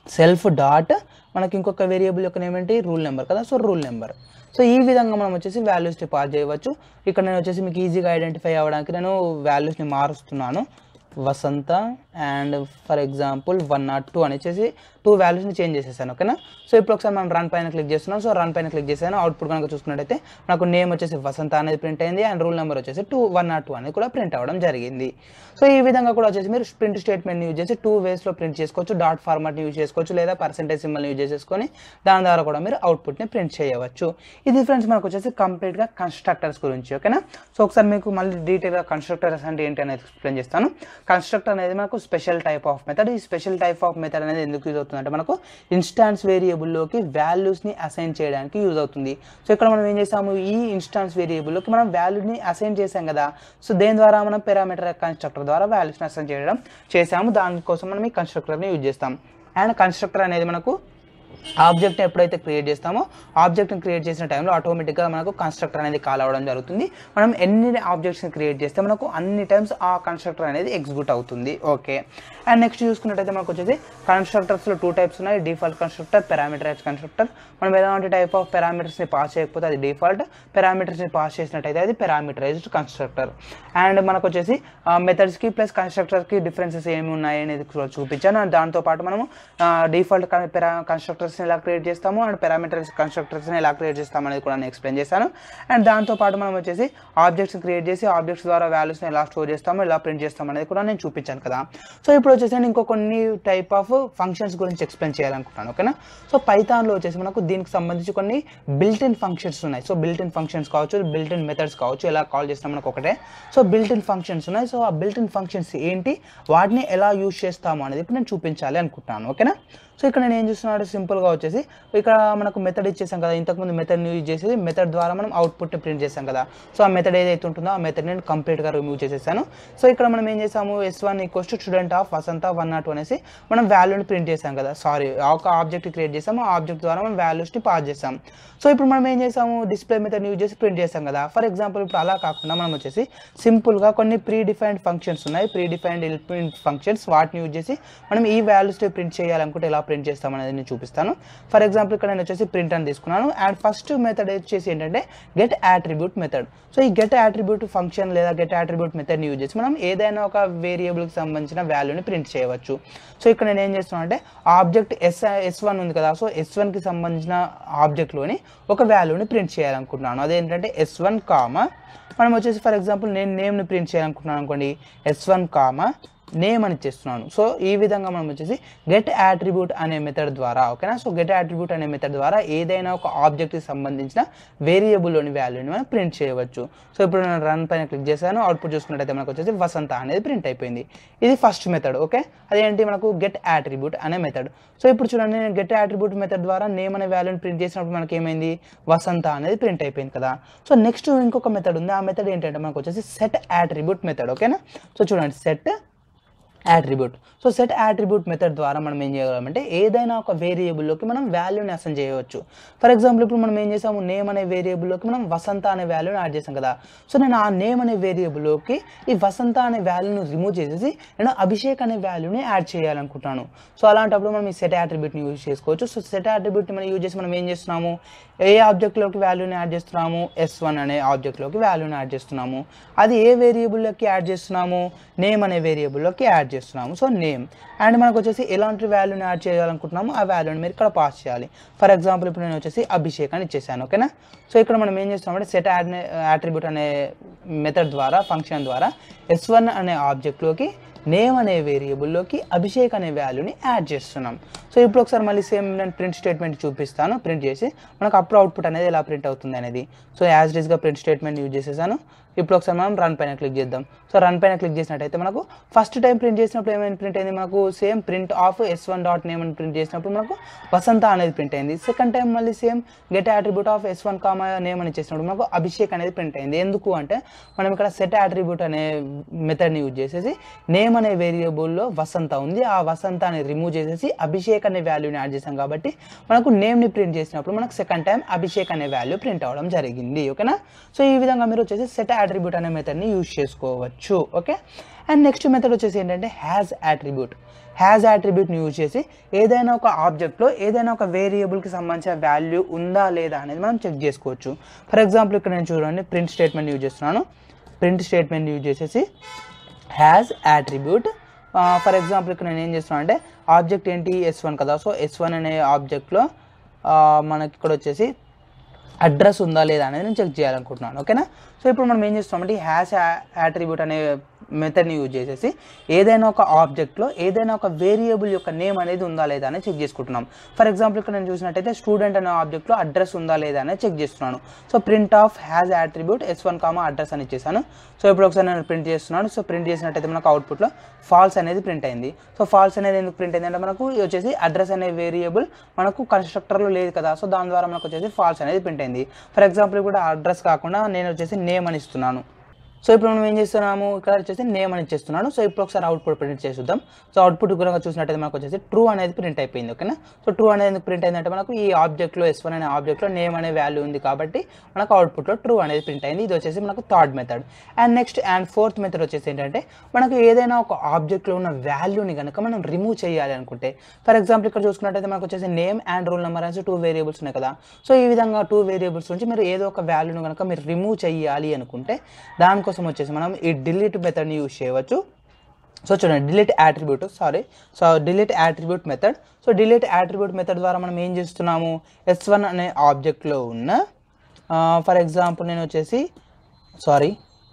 self dot మనకి ఇంకొక వేరియబుల్ యొక్క నేమ్ ఏంటి రూల్ నెంబర్ కదా సో రూల్ నెంబర్ సో ఈ విధంగా మనం వచ్చేసి వాల్యూస్ని పాస్ చేయవచ్చు ఇక్కడ నేను వచ్చేసి మీకు ఈజీగా ఐడెంటిఫై అవ్వడానికి నేను వాల్యూస్ని మారుస్తున్నాను Vasantha and for example one nought two అని వచ్చేసి టూ వాల్యూస్ని చేంజ్ చేసేసాను ఓకేనా సో ఇప్పుడు ఒకసారి మనం రన్ పైన క్లిక్ చేస్తున్నాం సో రన్ పైన క్లిక్ చేశాను అవుట్పుట్ కనుక చూసుకున్నట్టయితే నాకు నేమ్ వచ్చేసి వసంత అనేది ప్రింట్ అయింది అండ్ రూల్ నెంబర్ వచ్చేసి టూ వన్ నాట్ టూ అనేది కూడా ప్రింట్ అవ్వడం జరిగింది సో ఈ విధంగా కూడా వచ్చేసి మీరు ప్రింట్ స్టేట్మెంట్ని యూజ్ చేసి టూ వేస్లో ప్రింట్ చేసుకోవచ్చు డాట్ ఫార్మాట్ని యూజ్ చేసుకోవచ్చు లేదా పర్సెంటేజ్ సింబల్ని యూజ్ చేసుకొని దాని ద్వారా కూడా మీరు అవుట్పుట్ని ప్రింట్ చేయవచ్చు ఇది ఫ్రెండ్స్ మనకు వచ్చేసి కంప్లీట్గా కన్స్ట్రక్టర్స్ గురించి ఓకేనా సో ఒకసారి మీకు మళ్ళీ డీటెయిల్గా కన్స్ట్రక్టర్స్ అంటే ఏంటి అనేది ఎక్స్ప్లెయిన్ చేస్తాను కన్స్ట్రక్టర్ అనేది మనకు స్పెషల్ టైప్ ఆఫ్ మెథడ్ ఈ స్పెషల్ టైప్ ఆఫ్ మెథడ్ అనేది ఎందుకు యూజ్ అవుతుంది అంటే మనకు ఇన్స్టాన్స్ వేరియబుల్లోకి వాల్యూస్ని అసైన్ చేయడానికి యూజ్ అవుతుంది సో ఇక్కడ మనం ఏం చేసాము ఈ ఇన్స్టాన్స్ వేరియబుల్లోకి మనం వాల్యూని అసైన్ చేసాం కదా సో దేని ద్వారా మనం పారామీటర్ కన్స్ట్రక్టర్ ద్వారా వాల్యూస్ని అసైన్ చేయడం చేసాము దానికోసం మనం ఈ కన్స్ట్రక్టర్ని యూజ్ చేస్తాం అండ్ కన్స్ట్రక్టర్ అనేది మనకు ఆబ్జెక్ట్ ఎప్పుడైతే క్రియేట్ చేస్తామో ఆబ్జెక్ట్ని క్రియేట్ చేసిన టైంలో ఆటోమేటిక్గా మనకు కన్స్ట్రక్టర్ అనేది కాల్ అవ్వడం జరుగుతుంది మనం ఎన్ని ఆబ్జెక్ట్స్ని క్రియేట్ చేస్తే మనకు అన్ని టైమ్స్ ఆ కన్స్ట్రక్టర్ అనేది ఎగ్జిక్యూట్ అవుతుంది ఓకే అండ్ నెక్స్ట్ చూసుకున్నట్టయితే మనకు వచ్చేసి కన్స్ట్రక్టర్స్లో టూ టైప్స్ ఉన్నాయి డిఫాల్ట్ కన్స్ట్రక్టర్ పారామీటరైజ్ కన్స్ట్రక్టర్ మనం ఎలాంటి టైప్ ఆఫ్ పారామీటర్స్ని పాస్ చేయకపోతే అది డిఫాల్ట్ పారామీటర్స్ని పాస్ చేసినట్టయితే అది పారామీటరైజ్డ్ కన్స్ట్రక్టర్ అండ్ మనకు వచ్చేసి మెథడ్స్కి ప్లస్ కన్స్ట్రక్టర్కి డిఫరెన్సెస్ ఏమి ఉన్నాయి అనేది కూడా చూపించాను అండ్ దాంతోపాటు మనము డిఫాల్ట్ కన్స్ట్రక్టర్స్ని ఎలా క్రియేట్ చేస్తాము అండ్ పారామీటర్స్ కన్స్ట్రక్టర్స్ని ఎలా క్రియేట్ చేస్తాము అనేది కూడా నేను ఎక్స్ప్లెయిన్ చేశాను అండ్ దాంతోపాటు మనం వచ్చేసి ఆబ్జెక్ట్స్ క్రియేట్ చేసి ఆబ్జెక్ట్స్ ద్వారా వాల్యూస్ని ఎలా స్టోర్ చేస్తాము ఎలా ప్రింట్ చేస్తాము అనేది కూడా నేను చూపించాను కదా సో ఇప్పుడు వచ్చేసి నేను ఇంకో కొన్ని టైప్ ఆఫ్ ఫంక్షన్స్ గురించి ఎక్స్ప్లెయిన్ చేయాలనుకుంటాను ఓకేనా సో పైథాన్లో వచ్చేసి మనకు దీనికి సంబంధించి కొన్ని బిల్ట్ ఇన్ ఫంక్షన్స్ ఉన్నాయి సో బిల్ట్ ఇన్ ఫంక్షన్స్ కావచ్చు బిల్ట్ ఇన్ మెథడ్స్ కావచ్చు ఎలా కాల్ చేస్తాం మనకు ఒకటే సో బిల్ట్ ఇన్ ఫంక్షన్స్ ఉన్నాయి సో ఆ బిల్ట్ ఇన్ ఫంక్షన్స్ ఏంటి వాటిని ఎలా యూజ్ చేస్తాము అనేది ఇప్పుడు నేను చూపించాలి అనుకుంటున్నాను ఓకేనా సో ఇక్కడ నేను ఏం చూస్తున్నాడు సింపుల్గా వచ్చేసి ఇక్కడ మనకు మెథడ్ ఇచ్చేసాం కదా ఇంతకుముందు మెథడ్ని యూజ్ చేసేది మెథడ్ ద్వారా మనం అవుట్పుట్ని ప్రింట్ చేసాం కదా సో ఆ మెథడ్ ఏదైతే ఉంటుందో ఆ మెథడ్ నేను కంప్లీట్గా రిమూవ్ చేసేసాను సో ఇక్కడ మనం ఏం చేసాము S one equals to student of Vasantha one nought అనేసి మనం వాల్యూని ప్రింట్ చేసాం కదా సారీ ఒక ఆబ్జెక్ట్ క్రియేట్ చేసాము ఆ ఆబ్జెక్ట్ ద్వారా మనం వాల్యూస్ని పాస్ చేసాం సో ఇప్పుడు మనం ఏం చేసాము డిస్ప్లే మెథడ్ యూజ్ చేసి ప్రింట్ చేసాం కదా ఫర్ ఎగ్జాంపుల్ ఇప్పుడు అలా కాకుండా మనం వచ్చేసి సింపుల్గా కొన్ని ప్రీ డిఫైన్డ్ ఫంక్షన్స్ ఉన్నాయి ప్రీ డిఫైన్డ్ ఇల్ప్రింట్ ఫంక్షన్స్ వాటిని యూజ్ చేసి మనం ఈ వాల్యూస్ని ప్రింట్ చేయాలనుకుంటే ఎలా ప్రింట్ చేస్తాం అనేది నేను చూపిస్తాను ఫర్ ఎగ్జాంపుల్ ఇక్కడ నేను వచ్చేసి ప్రింట్ అని తీసుకున్నాను అండ్ ఫస్ట్ మెథడ్ వచ్చేసి ఏంటంటే గెట్ యాట్రిబ్యూట్ మెథడ్ సో ఈ గెట్ యాట్రిబ్యూట్ ఫంక్షన్ లేదా గెట్ యాట్రిబ్యూట్ మెథడ్ని యూజ్ చేసి మనం ఏదైనా ఒక వేరియబుల్కి సంబంధించిన వాల్యూని ప్రింట్ చేయవచ్చు సో ఇక్కడ నేను ఏం చేస్తున్నాను అంటే ఆబ్జెక్ట్ ఎస్ ఎస్ వన్ ఉంది కదా సో ఎస్ వన్కి సంబంధించిన ఆబ్జెక్ట్లోని ఒక వాల్యూని ప్రింట్ చేయాలనుకుంటున్నాను అదేంటంటే ఎస్ వన్ కామ మనం వచ్చేసి ఫర్ ఎగ్జాంపుల్ నేను నేమ్ని ప్రింట్ చేయాలనుకుంటున్నాను అనుకోండి ఎస్ వన్ కామ నేమ్ అని ఇచ్చేస్తున్నాను సో ఈ విధంగా మనం వచ్చేసి గెట్ యాట్రిబ్యూట్ అనే మెథడ్ ద్వారా ఓకేనా సో గెట్ యాట్రిబ్యూట్ అనే మెథడ్ ద్వారా ఏదైనా ఒక ఆబ్జెక్ట్కి సంబంధించిన వేరియబుల్లోని వాల్యూని మనం ప్రింట్ చేయవచ్చు సో ఇప్పుడు నేను రన్ పైన క్లిక్ చేశాను అవుట్పుట్ చూసుకున్నట్టయితే మనకు వచ్చేసి వసంత అనేది ప్రింట్ అయిపోయింది ఇది ఫస్ట్ మెథడ్ ఓకే అదేంటి మనకు గెట్ యాట్రిబ్యూట్ అనే మెథడ్ సో ఇప్పుడు చూడండి నేను గెట్ యాట్రిబ్యూట్ మెథడ్ ద్వారా నేమ్ అనే వాల్యూని ప్రింట్ చేసినప్పుడు మనకి ఏమైంది వసంత అనేది ప్రింట్ అయిపోయింది కదా సో నెక్స్ట్ ఇంకొక మెథడ్ ఉంది ఆ మెథడ్ ఏంటంటే మనకు వచ్చేసి సెట్ యాట్రిబ్యూట్ మెథడ్ ఓకేనా సో చూడండి set attribute so set attribute method ద్వారా మనం ఏం చేయగలమంటే ఏదైనా ఒక వేరియబుల్లోకి మనం వాల్యూని అసైన్ చేయవచ్చు ఫర్ ఎగ్జాంపుల్ ఇప్పుడు మనం ఏం చేసాము నేమ్ అనే వేరియబుల్లోకి మనం వసంత అనే వాల్యూని యాడ్ చేసాం కదా సో నేను ఆ నేమ్ అనే వేరియబుల్లోకి ఈ వసంత అనే వాల్యూని రిమూవ్ చేసేసి నేను అభిషేక్ అనే వాల్యూని యాడ్ చేయాలనుకుంటున్నాను సో అలాంటప్పుడు మనం ఈ సెట్ యాట్రిబ్యూట్ని యూజ్ చేసుకోవచ్చు సో సెట్ యాట్రిబ్యూట్ని మనం యూజ్ చేసి మనం ఏం చేస్తున్నాము ఏ ఆబ్జెక్ట్లోకి వాల్యూని యాడ్ చేస్తున్నాము ఎస్ వన్ అనే ఆబ్జెక్ట్లోకి వాల్యూని యాడ్ చేస్తున్నాము అది ఏ వేరియబుల్లోకి యాడ్ చేస్తున్నాము నేమ్ అనే వేరియబుల్లోకి యాడ్ చేస్తున్నాము సో నేమ్ అండ్ మనకు వచ్చేసి ఎలాంటి వాల్యూని యాడ్ చేయాలనుకుంటున్నాము ఆ వాల్యూని మీరు ఇక్కడ పాస్ చేయాలి ఫర్ ఎగ్జాంపుల్ ఇప్పుడు నేను వచ్చేసి అభిషేక్ అని ఇచ్చేసాను ఓకేనా సో ఇక్కడ మనం ఏం చేస్తున్నామంటే సెట్ యాడ్ యాట్రిబ్యూట్ అనే మెథడ్ ద్వారా ఫంక్షన్ ద్వారా ఎస్ వన్ అనే ఆబ్జెక్ట్లోకి నేమ్ అనే వేరియబుల్లోకి అభిషేక్ అనే వాల్యూని యాడ్ చేస్తున్నాం సో ఇప్పుడు ఒకసారి మళ్ళీ సేమ్ నేను ప్రింట్ స్టేట్మెంట్ చూపిస్తాను ప్రింట్ చేసి మనకు అప్పుడు అవుట్పుట్ అనేది ఎలా ప్రింట్ అవుతుంది అనేది సో యాజ్ డీస్గా ప్రింట్ స్టేట్మెంట్ యూజ్ చేసేసాను ఇప్పుడు ఒకసారి మనం రన్ పైన క్లిక్ చేద్దాం సో రన్ పైన క్లిక్ చేసినట్టయితే మనకు ఫస్ట్ టైం ప్రింట్ చేసినప్పుడు ఏమైనా ప్రింట్ అయింది మనకు same print of S one dot name అని ప్రింట్ చేసినప్పుడు మనకు వసంత అనేది ప్రింట్ అయింది సెకండ్ టైం మళ్ళీ same get attribute of S one comma name అని చేసినప్పుడు మనకు అభిషేక్ అనేది ప్రింట్ అయింది ఎందుకు అంటే మనం ఇక్కడ సెట్ అట్రిబ్యూట్ అనే మెథడ్ని యూజ్ చేసేసి నేమ్ అనే వేరియబుల్లో వసంత ఉంది ఆ వసంత అనేది రిమూవ్ చేసేసి అభిషేక్ అభిషేక్ అనే వాల్యూని యాడ్ చేసాం కాబట్టి మనకు నేమ్ని ప్రింట్ చేసినప్పుడు మనకు సెకండ్ టైం అభిషేక్ అనే వాల్యూ ప్రింట్ అవ్వడం జరిగింది ఓకేనా సో ఈ విధంగా మీరు వచ్చేసి సెట్ అట్రిబ్యూట్ అనే మెథడ్ని యూజ్ చేసుకోవచ్చు ఓకే అండ్ నెక్స్ట్ మెథడ్ వచ్చేసి ఏంటంటే హ్యాజ్ అట్రిబ్యూట్ హ్యాజ్ అట్రిబ్యూట్ని యూజ్ చేసి ఏదైనా ఒక ఆబ్జెక్ట్లో ఏదైనా ఒక వేరియబుల్కి సంబంధించిన వాల్యూ ఉందా లేదా అనేది మనం చెక్ చేసుకోవచ్చు ఫర్ ఎగ్జాంపుల్ ఇక్కడ నేను చూడండి ప్రింట్ స్టేట్మెంట్ యూజ్ చేస్తున్నాను ప్రింట్ స్టేట్మెంట్ యూజ్ చేసేసి హ్యాజ్ అట్రిబ్యూట్ ఫర్ ఎగ్జాంపుల్ ఇక్కడ నేను ఏం చేస్తున్నాను అంటే ఆబ్జెక్ట్ ఏంటి ఎస్ వన్ కదా సో ఎస్ వన్ అనే ఆబ్జెక్ట్లో మనకి ఇక్కడ వచ్చేసి అడ్రస్ ఉందా లేదా అనేది నేను చెక్ చేయాలనుకుంటున్నాను ఓకేనా సో ఇప్పుడు మనం ఏం చేస్తామంటే ఈ హ్యాష్ యాట్రిబ్యూట్ అనే మెథడ్ని యూజ్ చేసేసి ఏదైనా ఒక ఆబ్జెక్ట్లో ఏదైనా ఒక వేరియబుల్ యొక్క నేమ్ అనేది ఉందా లేదా అనేది చెక్ చేసుకుంటున్నాం ఫర్ ఎగ్జాంపుల్ ఇక్కడ నేను చూసినట్టయితే స్టూడెంట్ అనే ఆబ్జెక్ట్లో అడ్రస్ ఉందా లేదా అనేది చెక్ చేస్తున్నాను so print of has attribute S one comma address అని ఇచ్చేసాను సో ఇప్పుడు ఒకసారి నేను ప్రింట్ చేస్తున్నాను సో ప్రింట్ చేసినట్టయితే మనకు అవుట్పుట్లో ఫాల్స్ అనేది ప్రింట్ అయింది సో ఫాల్స్ అనేది ఎందుకు ప్రింట్ అయింది అంటే మనకు ఇది వచ్చేసి అడ్రస్ అనే వేరియబుల్ మనకు కన్స్ట్రక్టర్లో లేదు కదా సో దాని ద్వారా మనకు వచ్చేసి ఫాల్స్ అనేది ప్రింట్ అయింది ఫర్ ఎగ్జాంపుల్ కూడా అడ్రస్ కాకుండా నేను వచ్చేసి నేమ్ అని ఇస్తున్నాను సో ఇప్పుడు మనం ఏం చేస్తున్నాము ఇక్కడ వచ్చేసి నేమ్ అని ఇచ్చేస్తున్నాను సో ఇప్పుడు ఒకసారి అవుట్పుట్ ప్రింట్ చేద్దాం సో అవుట్పుట్ కనుక చూసినట్టయితే మనకు వచ్చేసి ట్రూ అనేది ప్రింట్ అయిపోయింది ఓకేనా సో ట్రూ అనేది ఎందుకు ప్రింట్ అయిందంటే మనకు ఈ ఆబ్జెక్ట్లో ఎస్ వన్ అనే ఆబ్జెక్ట్లో నేమ్ అనే వాల్యూ ఉంది కాబట్టి మనకు అవుట్పుట్లో ట్రూ అనేది ప్రింట్ అయింది ఇది వచ్చేసి మనకు third method and next and fourth method వచ్చేసి ఏంటంటే మనకు ఏదైనా ఒక ఆబ్జెక్ట్లో ఉన్న వాల్యూని కనుక మనం రిమూవ్ చేయాలి అనుకుంటే ఫర్ ఎగ్జాంపుల్ ఇక్కడ చూసుకున్నట్టయితే మనకు వచ్చేసి నేమ్ అండ్ రోల్ నెంబర్ అనేసి టూ వేరియబుల్స్ ఉన్నాయి కదా సో ఈ విధంగా టూ వేరియబుల్స్ నుంచి మీరు ఏదో ఒక వాల్యూను కనుక మీరు రిమూవ్ చేయాలి అనుకుంటే దానికోసం వచ్చేసి మనం ఈ డిలీట్ మెథడ్ని యూజ్ చేయవచ్చు సో చూడండి delete attribute sorry so delete attribute method so delete attribute method ద్వారా మనం ఏం చేస్తున్నాము ఎస్ వన్ అనే ఆబ్జెక్ట్లో ఉన్న ఫర్ ఎగ్జాంపుల్ నేను వచ్చేసి సారీ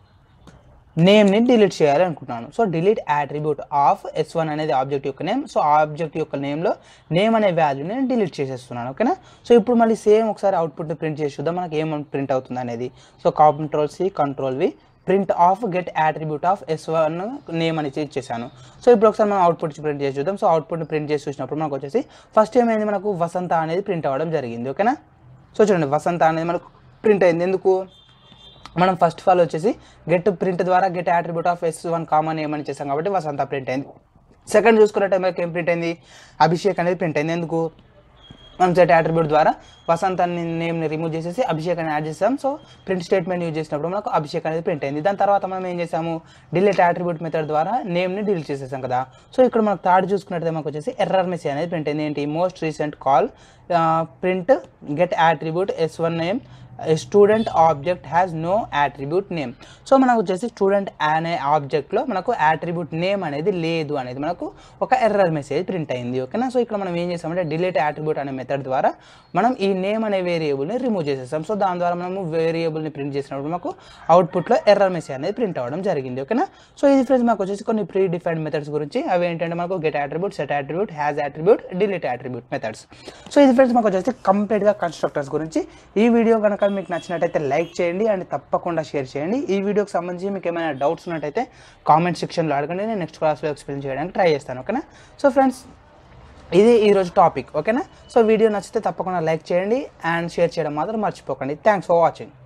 నేమ్ని డిలీట్ చేయాలి అనుకుంటున్నాను so delete attribute of S one అనేది ఆబ్జెక్ట్ యొక్క నేమ్ సో ఆబ్జెక్ట్ యొక్క నేమ్లో నేమ్ అనే వాల్యూని నేను డిలీట్ చేసేస్తున్నాను ఓకేనా సో ఇప్పుడు మళ్ళీ సేమ్ ఒకసారి అవుట్పుట్ని ప్రింట్ చేసి చూద్దాం మనకి ఏం ప్రింట్ అవుతుంది అనేది so control C control V print of get attribute of S one name అని ఇచ్చేసాను సో ఇప్పుడు ఒకసారి మనం అవుట్పుట్ ప్రింట్ చేసి చూద్దాం సో అవుట్పుట్ని ప్రింట్ చేసి చూసినప్పుడు మనకు వచ్చేసి ఫస్ట్ ఏమైంది మనకు వసంత అనేది ప్రింట్ అవ్వడం జరిగింది ఓకేనా సో చూడండి వసంత అనేది మనకు ప్రింట్ అయింది ఎందుకు మనం ఫస్ట్ ఆఫ్ ఆల్ వచ్చేసి గెట్ ప్రింట్ ద్వారా get attribute of S one comma ఏమని చేసాం కాబట్టి వసంత ప్రింట్ అయింది సెకండ్ చూసుకున్న టైం ఏం ప్రింట్ అయింది అభిషేక్ అనేది ప్రింట్ అయింది ఎందుకు మనం సెట్ యాట్రిబ్యూట్ ద్వారా వసంత్ అని నేమ్ని రిమూవ్ చేసేసి అభిషేక్ అని యాడ్ చేసాం సో ప్రింట్ స్టేట్మెంట్ యూజ్ చేసినప్పుడు మనకు అభిషేక్ అనేది ప్రింట్ అయింది దాని తర్వాత మనం ఏం చేసాము డిలీట్ యాట్రిబ్యూట్ మెథడ్ ద్వారా నేమ్ని డిలీట్ చేసేసాం కదా సో ఇక్కడ మనకు థర్డ్ చూసుకున్నట్టు మనకు వచ్చేసి ఎర్రర్ మెసేజ్ అనేది ప్రింట్ అయింది ఏంటి most recent call print get attribute S one name student object has no attribute name so మనకు వచ్చేసి స్టూడెంట్ అనే ఆబ్జెక్ట్లో మనకు యాట్రిబ్యూట్ నేమ్ అనేది లేదు అనేది మనకు ఒక ఎర్రర్ మెసేజ్ ప్రింట్ అయింది ఓకేనా సో ఇక్కడ మనం ఏం చేసామంటే డిలీట్ యాట్రిబ్యూట్ అనే మెథడ్ ద్వారా మనం ఈ నేమ్ అనే వేరియబుల్ని రిమూవ్ చేసేసాం సో దాని ద్వారా మనము వేరియబుల్ని ప్రింట్ చేసినప్పుడు మాకు అవుట్పుట్లో ఎర్రర్ మెసేజ్ అనేది ప్రింట్ అవ్వడం జరిగింది ఓకేనా సో ఇది ఫ్రెండ్స్ మాకు వచ్చేసి కొన్ని ప్రీ డిఫైన్డ్ మెథడ్స్ గురించి అవి ఏంటంటే మనకు get attribute set attribute has attribute delete attribute methods so ఇది ఫ్రెండ్స్ మాకు వచ్చేసి కంప్లీట్గా కన్స్ట్రక్టర్స్ గురించి ఈ వీడియో కనుక మీకు నచ్చినట్టయితే లైక్ చేయండి అండ్ తప్పకుండా షేర్ చేయండి ఈ వీడియోకి సంబంధించి మీకు ఏమైనా డౌట్స్ ఉన్నట్టయితే కామెంట్ సెక్షన్లో అడగండి నేను నెక్స్ట్ క్లాస్లో ఎక్స్ప్లెయిన్ చేయడానికి ట్రై చేస్తాను ఓకేనా సో ఫ్రెండ్స్ ఇది ఈరోజు టాపిక్ ఓకేనా సో వీడియో నచ్చితే తప్పకుండా లైక్ చేయండి అండ్ షేర్ చేయడం మాత్రం మర్చిపోకండి థ్యాంక్స్ ఫర్ వాచింగ్